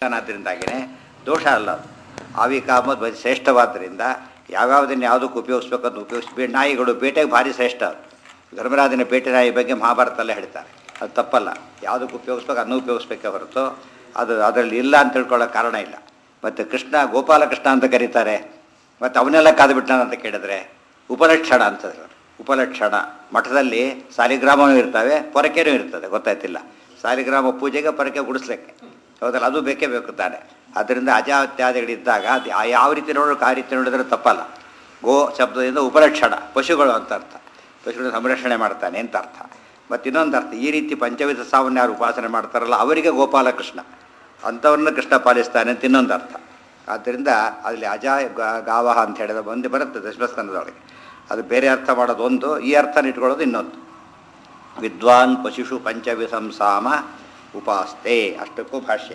ಇರ್ತಾನಾದ್ರಿಂದಾಗಿನೇ ದೋಷ ಅಲ್ಲ ಅದು ಆವಿಕಾಮ ಬ- ಶ್ರೇಷ್ಠವಾದ್ದರಿಂದ ಯಾವ್ಯಾವುದನ್ನು ಯಾವುದಕ್ಕೆ ಉಪಯೋಗಿಸ್ಬೇಕು ಅಂತ ಉಪಯೋಗಿಸಿ ನಾಯಿಗಳು ಬೇಟೆಗೆ ಭಾರಿ ಶ್ರೇಷ್ಠ ಅದು. ಧರ್ಮರಾಜನ ಬೇಟೆ ನಾಯಿ ಬಗ್ಗೆ ಮಹಾಭಾರತಲ್ಲೇ ಹೇಳ್ತಾರೆ ಅದು ತಪ್ಪಲ್ಲ ಯಾವುದಕ್ಕೆ ಉಪಯೋಗಿಸ್ಬೇಕು ಅದನ್ನು ಉಪಯೋಗಿಸ್ಬೇಕೇ ಹೊರತು ಅದು ಅದರಲ್ಲಿ ಇಲ್ಲ ಅಂತ ತಿಳ್ಕೊಳ್ಳೋ ಕಾರಣ ಇಲ್ಲ ಮತ್ತು ಕೃಷ್ಣ ಗೋಪಾಲಕೃಷ್ಣ ಅಂತ ಕರೀತಾರೆ ಮತ್ತು ಅವನ್ನೆಲ್ಲ ಕಾದುಬಿಟ್ಟಾನ ಅಂತ ಕೇಳಿದ್ರೆ ಉಪಲಕ್ಷಣ ಅಂತಂದ್ರೆ ಉಪಲಕ್ಷಣ ಮಠದಲ್ಲಿ ಸಾಲಿಗ್ರಾಮವೂ ಇರ್ತವೆ ಪೊರಕೆನೂ ಇರ್ತದೆ ಗೊತ್ತಾಯ್ತಿಲ್ಲ ಸಾಲಿಗ್ರಾಮ ಪೂಜೆಗೆ ಪೊರಕೆ ಗುಡಿಸ್ಲಿಕ್ಕೆ ಹೌದಲ್ಲ ಅದು ಬೇಕೇ ಬೇಕು ತಾನೆ ಅದರಿಂದ ಅಜ ಇತ್ಯಾದಿಗಳಿದ್ದಾಗ ಅದು ಯಾ- ಯಾವ ರೀತಿ ನೋಡೋಕೆ ಆ ರೀತಿ ನೋಡಿದ್ರೆ ತಪ್ಪಲ್ಲ ಗೋ ಶಬ್ದದಿಂದ ಉಪಲಕ್ಷಣ ಪಶುಗಳು ಅಂತ ಅರ್ಥ ಪಶುಗಳ ಸಂರಕ್ಷಣೆ ಮಾಡ್ತಾನೆ ಅಂತ ಅರ್ಥ ಮತ್ತು ಇನ್ನೊಂದು ಅರ್ಥ ಈ ರೀತಿ ಪಂಚವಿಧ ಸಾವನ್ನು ಯಾರು ಉಪಾಸನೆ ಮಾಡ್ತಾರಲ್ಲ ಅವರಿಗೆ ಗೋಪಾಲಕೃಷ್ಣ ಅಂಥವ್ರನ್ನ ಕೃಷ್ಣ ಪಾಲಿಸ್ತಾನೆ ಅಂತ ಇನ್ನೊಂದು ಅರ್ಥ ಆದ್ದರಿಂದ ಅಲ್ಲಿ ಅಜ ಗಾ- ಗಾವಹ ಅಂತ ಹೇಳಿದ ಬಂದು ಬರುತ್ತೆ ದಶಮಸ್ಕಂದದೊಳಗೆ ಅದು ಬೇರೆ ಅರ್ಥ ಮಾಡೋದು ಒಂದು ಈ ಅರ್ಥನ ಇಟ್ಕೊಳ್ಳೋದು ಇನ್ನೊಂದು ವಿದ್ವಾನ್ ಪಶುಷು ಪಂಚವಿಸಂಸಾಮ ಉಪಾಸ್ತೆ ಅಷ್ಟಕ್ಕೂ ಭಾಷ್ಯ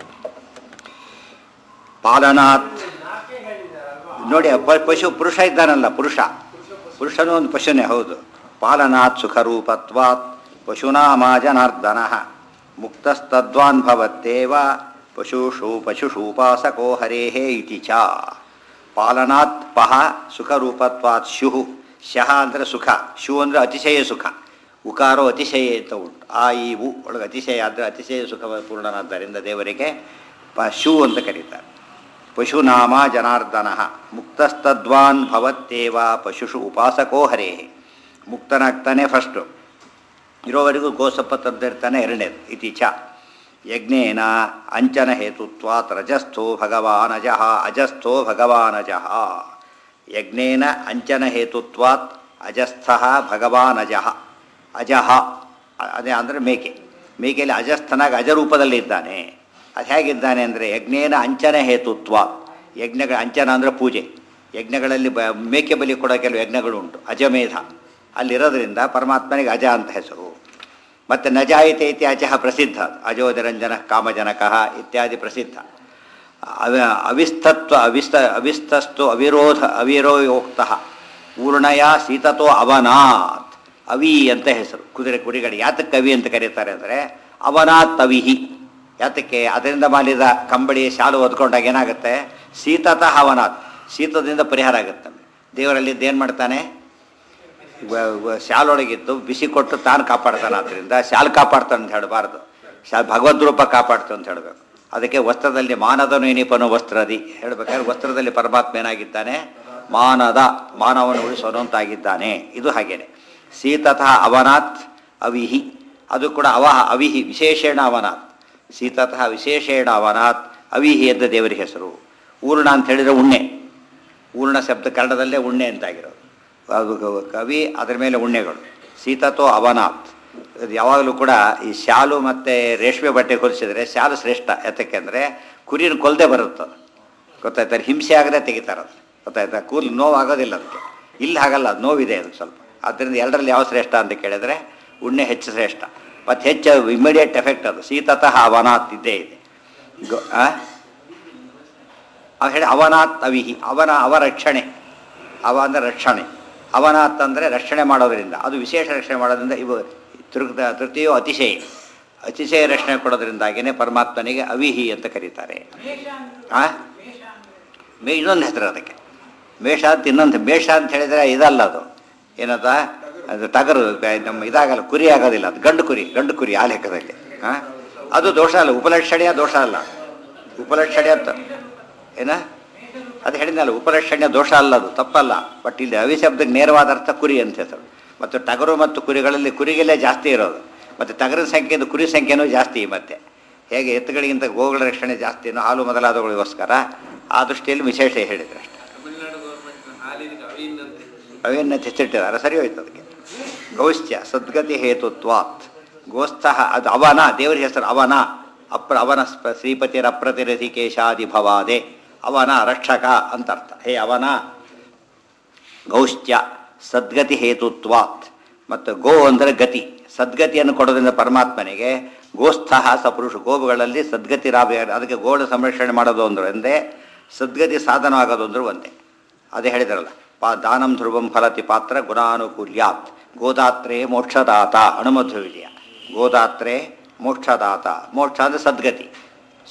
ಪಾಲನಾತ್ ನೋಡಿ ಪ- ಪಶು ಪುರುಷ ಇದ್ದಾನಲ್ಲ ಪುರುಷ ಪುರುಷನೂ ಒಂದು ಪಶುನೇ ಹೌದು ಪಾಲನಾತ್ ಸುಖರೂಪತ್ವಾತ್ ಪಶುನಾಮ ಜನಾರ್ದನ ಮುಕ್ತಸ್ತದ್ವಾನ್ ಭವತ್ತೇವ ಪಶುಷು ಪಶುಷೂಪಾಸಕೋ ಹರೇಹೇ ಇತಿ ಚ ಪಾಲನಾತ್ ಪಹ ಸುಖರೂಪತ್ವಾತ್ ಶುಹು ಶಹ ಅಂದರೆ ಸುಖ ಶು ಅಂದರೆ ಅತಿಶಯ ಸುಖ ಉಕಾರೋ ಅತಿಶಯ ಅಂತ ಉಂಟು ಆ ಈ ಉ ಒಳಗೆ ಅತಿಶಯ ಅಂದರೆ ಅತಿಶಯ ಸುಖ ಪೂರ್ಣನಾದ್ದರಿಂದ ದೇವರಿಗೆ ಪ ಶು ಅಂತ ಕರೀತಾರೆ ಪಶುನಾಮ ಜನಾರ್ದನ ಮುಕ್ತಸ್ತದ್ವಾನ್ ಭವತ್ತೇವ ಪಶುಷು ಉಪಾಸಕೋ ಹರೇ ಮುಕ್ತನಾಗ್ತಾನೆ ಫಸ್ಟು ಇರೋವರೆಗೂ ಗೋಸಪ್ಪ ತಂದಿರ್ತಾನೆ ಎರಡನೇದು ಇತಿ ಚ ಯಜ್ಞೇನ ಅಂಚನ ಹೇತುತ್ವಾತ್ ರಜಸ್ಥೋ ಭಗವಾನಜಃ ಅಜಸ್ಥೋ ಭಗವಾನಜಃ ಯಜ್ಞೇನ ಅಂಚನ ಹೇತುತ್ವಾತ್ ಅಜಸ್ಥಃ ಭಗವಾನಜಃ ಅಜಃ ಅದೇ ಅಂದರೆ ಮೇಕೆ ಮೇಕೆಯಲ್ಲಿ ಅಜಸ್ಥನಾಗಿ ಅಜರೂಪದಲ್ಲಿ ಇದ್ದಾನೆ ಅದು ಹೇಗಿದ್ದಾನೆ ಅಂದರೆ ಯಜ್ಞೇನ ಅಂಚನ ಹೇತುತ್ವ ಯಜ್ಞಗಳ ಅಂಚನ ಅಂದರೆ ಪೂಜೆ ಯಜ್ಞಗಳಲ್ಲಿ ಬ ಮೇಕೆ ಬಲಿ ಕೊಡೋ ಕೆಲವು ಯಜ್ಞಗಳು ಉಂಟು ಅಜಮೇಧ ಅಲ್ಲಿರೋದ್ರಿಂದ ಪರಮಾತ್ಮನಿಗೆ ಅಜ ಅಂತ ಹೆಸರು ಮತ್ತು ನಜಾಯಿತೆ ಇತಿ ಅಜಃ ಪ್ರಸಿದ್ಧ ಅಜೋದರಂಜನ ಕಾಮಜನಕಃ ಇತ್ಯಾದಿ ಪ್ರಸಿದ್ಧ ಅವ ಅವಿಸ್ತತ್ವ ಅವಿಸ್ತ ಅವಿಸ್ತಸ್ತು ಅವಿರೋಧ ಅವಿರೋಯೋಕ್ತ ಊರ್ಣಯ ಸೀತತೋ ಅವನಾತ್ ಅವಿ ಅಂತ ಹೆಸರು ಕುದುರೆ ಕುರಿಗಳು ಯಾತಕ್ಕೆ ಅವಿ ಅಂತ ಕರೀತಾರೆ ಅಂದರೆ ಅವನಾತ್ ಅವಿಹಿ ಯಾತಕ್ಕೆ ಅದರಿಂದ ಮಾಡಿದ ಕಂಬಳಿ ಶಾಲು ಒದ್ಕೊಂಡಾಗ ಏನಾಗುತ್ತೆ ಶೀತತಃ ಅವನಾತ್ ಶೀತದಿಂದ ಪರಿಹಾರ ಆಗುತ್ತೆ ದೇವರಲ್ಲಿ ಏನು ಮಾಡ್ತಾನೆ ವ- ವ- ಶಾಲೊಳಗಿದ್ದು ಬಿಸಿ ಕೊಟ್ಟು ತಾನು ಕಾಪಾಡ್ತಾನೆ ಆದ್ದರಿಂದ ಶಾಲು ಕಾಪಾಡ್ತಾನೆ ಅಂತ ಹೇಳಬಾರ್ದು ಶಾ ಭಗವದ್ ರೂಪ ಕಾಪಾಡ್ತು ಅಂತ ಹೇಳಬೇಕು ಅದಕ್ಕೆ ವಸ್ತ್ರದಲ್ಲಿ ಮಾನದನು ಏನಿಪನು ವಸ್ತ್ರದಿ ಹೇಳ್ಬೇಕಾದ್ರೆ ವಸ್ತ್ರದಲ್ಲಿ ಪರಮಾತ್ಮ ಏನಾಗಿದ್ದಾನೆ ಮಾನದ ಮಾನವನ್ನು ಉಳಿಸೋನು ಅಂತಾಗಿದ್ದಾನೆ ಇದು ಹಾಗೇನೆ ಸೀತತಃ ಅವನಾತ್ ಅವಿಹಿ ಅದು ಕೂಡ ಅವಹ ಅವಿಹಿ ವಿಶೇಷೇಣ ಅವನಾತ್ ಸೀತತಃ ವಿಶೇಷೇಣ ಅವನಾತ್ ಅವಿಹಿ ಅಂತ ದೇವರ ಹೆಸರು ಊರ್ಣ ಅಂತ ಹೇಳಿದರೆ ಉಣ್ಣೆ ಊರ್ಣ ಶಬ್ದ ಕನ್ನಡದಲ್ಲೇ ಉಣ್ಣೆ ಅಂತಾಗಿರೋದು ಅದು ಕ- ಕವಿ ಅದರ ಮೇಲೆ ಉಣ್ಣೆಗಳು ಸೀತತೋ ಅವನಾಥ್ ಇದು ಯಾವಾಗಲೂ ಕೂಡ ಈ ಶಾಲು ಮತ್ತು ರೇಷ್ಮೆ ಬಟ್ಟೆ ಹೊಲಿಸಿದ್ರೆ ಶಾಲು ಶ್ರೇಷ್ಠ ಯಾತಕ್ಕೆ ಅಂದರೆ ಕುರಿನ ಕೊಲ್ಲದೆ ಬರುತ್ತದು ಗೊತ್ತಾಯ್ತಾ ಹಿಂಸೆ ಆಗದೆ ತೆಗಿತಾರದು ಗೊತ್ತಾಯ್ತಾ ಕೂಲ್ ನೋವಾಗೋದಿಲ್ಲ ಅದಕ್ಕೆ ಇಲ್ಲಿ ಹಾಗಲ್ಲ ಅದು ನೋವಿದೆ ಅದು ಸ್ವಲ್ಪ ಆದ್ದರಿಂದ ಎರಡರಲ್ಲಿ ಯಾವ ಶ್ರೇಷ್ಠ ಅಂತ ಕೇಳಿದ್ರೆ ಉಣ್ಣೆ ಹೆಚ್ಚು ಶ್ರೇಷ್ಠ ಮತ್ತು ಹೆಚ್ಚು ಇಮಿಡಿಯೇಟ್ ಎಫೆಕ್ಟ್ ಅದು ಶೀತತಃ ಅವನಾತ್ ಇದ್ದೇ ಇದೆ ಗೊ ಆ? ಅವ ಹೇಳಿ ಅವನಾತ್ ಅವಿಹಿ ಅವನ ಅವ ರಕ್ಷಣೆ ಅವ ಅಂದರೆ ರಕ್ಷಣೆ ಅವನಾತ್ ಅಂದರೆ ರಕ್ಷಣೆ ಮಾಡೋದರಿಂದ ಅದು ವಿಶೇಷ ರಕ್ಷಣೆ ಮಾಡೋದ್ರಿಂದ ಇವು ತೃ ತೃತೀಯೋ ಅತಿಶಯ ಅತಿಶಯ ರಕ್ಷಣೆ ಕೊಡೋದ್ರಿಂದಾಗಿಯೇ ಪರಮಾತ್ಮನಿಗೆ ಅವಿಹಿ ಅಂತ ಕರೀತಾರೆ ಆ ಮೇ ಇನ್ನೊಂದು ಹೆಸರು ಅದಕ್ಕೆ ಮೇಷ ಅಂತ ಇನ್ನೊಂದು ಮೇಷ ಅಂತ ಹೇಳಿದರೆ ಇದಲ್ಲ ಅದು ಏನದ ಅದು ಟಗರು ಬ- ನಮ್ಮ ಇದಾಗಲ್ಲ ಕುರಿ ಆಗೋದಿಲ್ಲ ಅದು ಗಂಡು ಕುರಿ ಗಂಡು ಕುರಿ ಆ ಲೆಕ್ಕದಲ್ಲಿ ಹಾಂ ಅದು ದೋಷ ಅಲ್ಲ ಉಪಲಕ್ಷಣೀಯ ದೋಷ ಅಲ್ಲ ಉಪಲಕ್ಷಣೀಯ ಅಂತ ಏನ ಅದು ಹೇಳಿದ್ನಲ್ಲ ಉಪಲಕ್ಷಣ್ಯ ದೋಷ ಅಲ್ಲ ಅದು ತಪ್ಪಲ್ಲ ಬಟ್ ಇಲ್ಲಿ ಅವಿಶಬ್ದಕ್ಕೆ ನೇರವಾದ ಅರ್ಥ ಕುರಿ ಅಂತ ಹೆಸರು ಮತ್ತು ಟಗರು ಮತ್ತು ಕುರಿಗಳಲ್ಲಿ ಕುರಿಗೆಲ್ಲೇ ಜಾಸ್ತಿ ಇರೋದು ಮತ್ತು ಟಗರಿನ ಸಂಖ್ಯೆಯಿಂದ ಕುರಿ ಸಂಖ್ಯೆನೂ ಜಾಸ್ತಿ ಮತ್ತೆ ಹೇಗೆ ಎತ್ತುಗಳಿಗಿಂತ ಗೋಗಳ ರಕ್ಷಣೆ ಜಾಸ್ತಿನೋ ಹಾಲು ಮೊದಲಾದವುಗಳಿಗೋಸ್ಕರ ಆ ದೃಷ್ಟಿಯಲ್ಲಿ ವಿಶೇಷ ಹೇಳಿದ್ರು ಅಷ್ಟೇ ತಮಿಳುನಾಡು ಗೌರ್ಮೆಂಟ್ ಹಾಲಿನಿಗೆ ಅವಿನ್ನಂತೆ ಅವೇನು ಹೆಚ್ಚಿಟ್ಟಿದ್ದಾರೆ ಸರಿ ಹೋಯ್ತು ಅದಕ್ಕೆ ಗೌಶ್ಚ ಸದ್ಗತಿ ಹೇತುತ್ವಾತ್ ಗೋಸ್ಥಃ ಅದು ಅವನ ದೇವರ ಹೆಸರು ಅವನ ಅಪ್ರ ಅವನ ಸ್ಪ- ಶ್ರೀಪತಿರ ಅಪ್ರತಿರಥಿ ಕೇಶಾದಿ ಭವಾದೆ ಅವನ ರಕ್ಷಕ ಅಂತ ಅರ್ಥ ಹೇ ಅವನ ಗೌಶ್ಚ ಸದ್ಗತಿ ಹೇತುತ್ವಾತ್ ಮತ್ತು ಗೋ ಅಂದರೆ ಗತಿ ಸದ್ಗತಿಯನ್ನು ಕೊಡೋದ್ರಿಂದ ಪರಮಾತ್ಮನಿಗೆ ಗೋಸ್ಥಃ ಸಪುರುಷ ಗೋವುಗಳಲ್ಲಿ ಸದ್ಗತಿ ರಾಭ ಅದಕ್ಕೆ ಗೋಳ ಸಂರಕ್ಷಣೆ ಮಾಡೋದು ಅಂದ್ರೆ ಒಂದೇ ಸದ್ಗತಿ ಸಾಧನವಾಗೋದು ಅಂದ್ರೆ ಒಂದೇ ಅದೇ ಹೇಳಿದಾರಲ್ಲ ಪಾ ದಾನಂ ಧ್ರುವಂ ಫಲತಿ ಪಾತ್ರ ಗುಣಾನುಕೂಲ್ಯಾತ್ ಗೋದಾತ್ರೆ ಮೋಕ್ಷದಾತ ಹನುಮಧ್ವ ವಿಜಯ ಗೋದಾತ್ರೆ ಮೋಕ್ಷದಾತ ಮೋಕ್ಷ ಅಂದರೆ ಸದ್ಗತಿ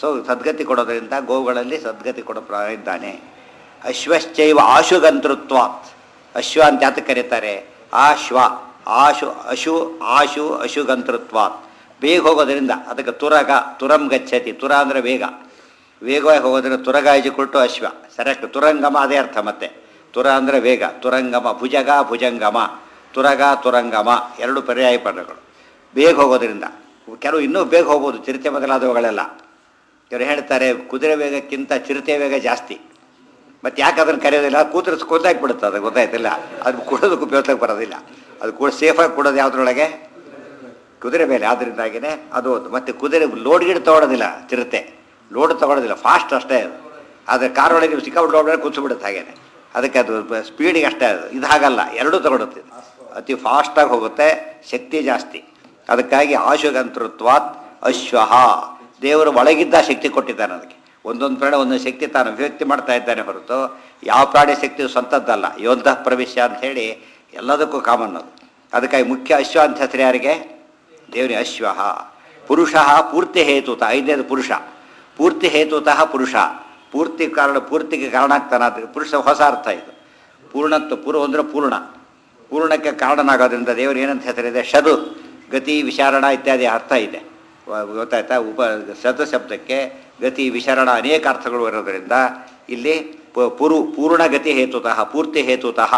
ಸೊ ಸದ್ಗತಿ ಕೊಡೋದ್ರಿಂದ ಗೋವುಗಳಲ್ಲಿ ಸದ್ಗತಿ ಕೊಡೋ ಪ್ರಾಣ ಇದ್ದಾನೆ ಅಶ್ವಶ್ಚೈವ ಆಶುಗಂತೃತ್ವಾತ್ ಅಶ್ವ ಅಂತ ಯಾತಕ್ಕೆ ಕರೀತಾರೆ ಆಶ್ವ ಆಶು ಅಶು ಆಶು ಅಶುಗಂತೃತ್ವಾತ್ ಬೇಗ ಹೋಗೋದ್ರಿಂದ ಅದಕ್ಕೆ ತುರಗ ತುರಂ ಗಚ್ಚತಿ ತುರ ಅಂದರೆ ವೇಗ ವೇಗವಾಗಿ ಹೋಗೋದ್ರಿಂದ ತುರಗ ಕೊಟ್ಟು ಅಶ್ವ ಸರಿಯಾಗಿ ತುರಂಗಮ ಅದೇ ಅರ್ಥ ಮತ್ತೆ ತುರ ಅಂದರೆ ವೇಗ ತುರಂಗಮ ಭುಜಗ ಭುಜಂಗಮ ತುರಗ ತುರಂಗಮ ಎರಡು ಪರ್ಯಾಯ ಪದಗಳು ಬೇಗ ಹೋಗೋದ್ರಿಂದ ಕೆಲವು ಇನ್ನೂ ಬೇಗ ಹೋಗ್ಬೋದು ಚಿರತೆ ಮೊದಲಾದವುಗಳೆಲ್ಲ ಇವರು ಹೇಳ್ತಾರೆ ಕುದುರೆ ವೇಗಕ್ಕಿಂತ ಚಿರತೆ ವೇಗ ಜಾಸ್ತಿ ಮತ್ತು ಯಾಕೆ ಅದನ್ನು ಕರೆಯೋದಿಲ್ಲ ಕೂತ್ರೆ ಕೂತಾಕ್ಬಿಡುತ್ತೆ ಅದು ಗೊತ್ತಾಯ್ತಿಲ್ಲ ಅದು ಕೊಡೋದಕ್ಕೆ ಉಪಯೋಗಕ್ಕೆ ಬರೋದಿಲ್ಲ ಅದು ಕೂಡ ಸೇಫಾಗಿ ಕೊಡೋದು ಯಾವುದ್ರೊಳಗೆ ಕುದುರೆ ಮೇಲೆ ಆದ್ದರಿಂದಾಗಿನೇ ಅದು ಒಂದು ಮತ್ತು ಕುದುರೆ ಲೋಡ್ ಗಿಡ ತೊಗೊಳೋದಿಲ್ಲ ಚಿರತೆ ಲೋಡ್ ತೊಗೊಳೋದಿಲ್ಲ ಫಾಸ್ಟ್ ಅಷ್ಟೇ ಅದು ಆದರೆ ಕಾರ್ ಒಳಗೆ ನೀವು ಸಿಕ್ಕಾಬಿಟ್ಟು ಲೋಡ್ ಕೂತ್ಬಿಡುತ್ತೆ ಹಾಗೇನೆ ಅದಕ್ಕೆ ಅದು ಸ್ಪೀಡಿಗೆ ಅಷ್ಟೇ ಅದು ಇದು ಹಾಗಲ್ಲ ಎರಡೂ ತಗೊಳುತ್ತೆ ಇದು. ಅತಿ ಫಾಸ್ಟಾಗಿ ಹೋಗುತ್ತೆ ಶಕ್ತಿ ಜಾಸ್ತಿ ಅದಕ್ಕಾಗಿ ಆಶುಗಂತೃತ್ವಾತ್ ಅಶ್ವಹ ದೇವರು ಒಳಗಿದ್ದ ಶಕ್ತಿ ಕೊಟ್ಟಿದ್ದಾನೆ ಅದಕ್ಕೆ ಒಂದೊಂದು ಪ್ರಾಣಿ ಒಂದೊಂದು ಶಕ್ತಿ ತಾನು ಅಭಿವ್ಯಕ್ತಿ ಮಾಡ್ತಾ ಇದ್ದಾನೆ ಹೊರತು ಯಾವ ಪ್ರಾಣಿ ಶಕ್ತಿ ಸ್ವಂತದ್ದಲ್ಲ ಯೋಧ ಪ್ರವೇಶ ಅಂತ ಹೇಳಿ ಎಲ್ಲದಕ್ಕೂ ಕಾಮನ್ ಅದು ಅದಕ್ಕಾಗಿ ಮುಖ್ಯ ಅಶ್ವ ಅಂತ ಹೆಸರು ಯಾರಿಗೆ ದೇವರಿ ಅಶ್ವ ಪುರುಷ ಪೂರ್ತಿ ಹೇತುತ ಐದನೇದು ಪುರುಷ ಪೂರ್ತಿ ಹೇತುತಃ ಪುರುಷ ಪೂರ್ತಿ ಕಾರಣ ಪೂರ್ತಿಗೆ ಕಾರಣ ಆಗ್ತಾನೆ ಅದು ಪುರುಷ ಹೊಸ ಅರ್ಥ ಇದು ಪೂರ್ಣತ್ವ ಪೂರ್ವ ಅಂದರೆ ಪೂರ್ಣ ಪೂರ್ಣಕ್ಕೆ ಕಾರಣನಾಗೋದ್ರಿಂದ ದೇವರು ಏನಂತ ಹೆಸರಿದೆ ಶದು ಗತಿ ವಿಚಾರಣ ಇತ್ಯಾದಿ ಅರ್ಥ ಇದೆ ವ- ಗೊತ್ತಾಯ್ತಾ ಉಪ ಶತ ಶಬ್ದಕ್ಕೆ ಗತಿ ವಿಚಾರಣ ಅನೇಕ ಅರ್ಥಗಳು ಇರೋದ್ರಿಂದ ಇಲ್ಲಿ ಪ- ಪುರು ಪೂರ್ಣ ಗತಿ ಹೇತುತಃ ಪೂರ್ತಿ ಹೇತುತಃ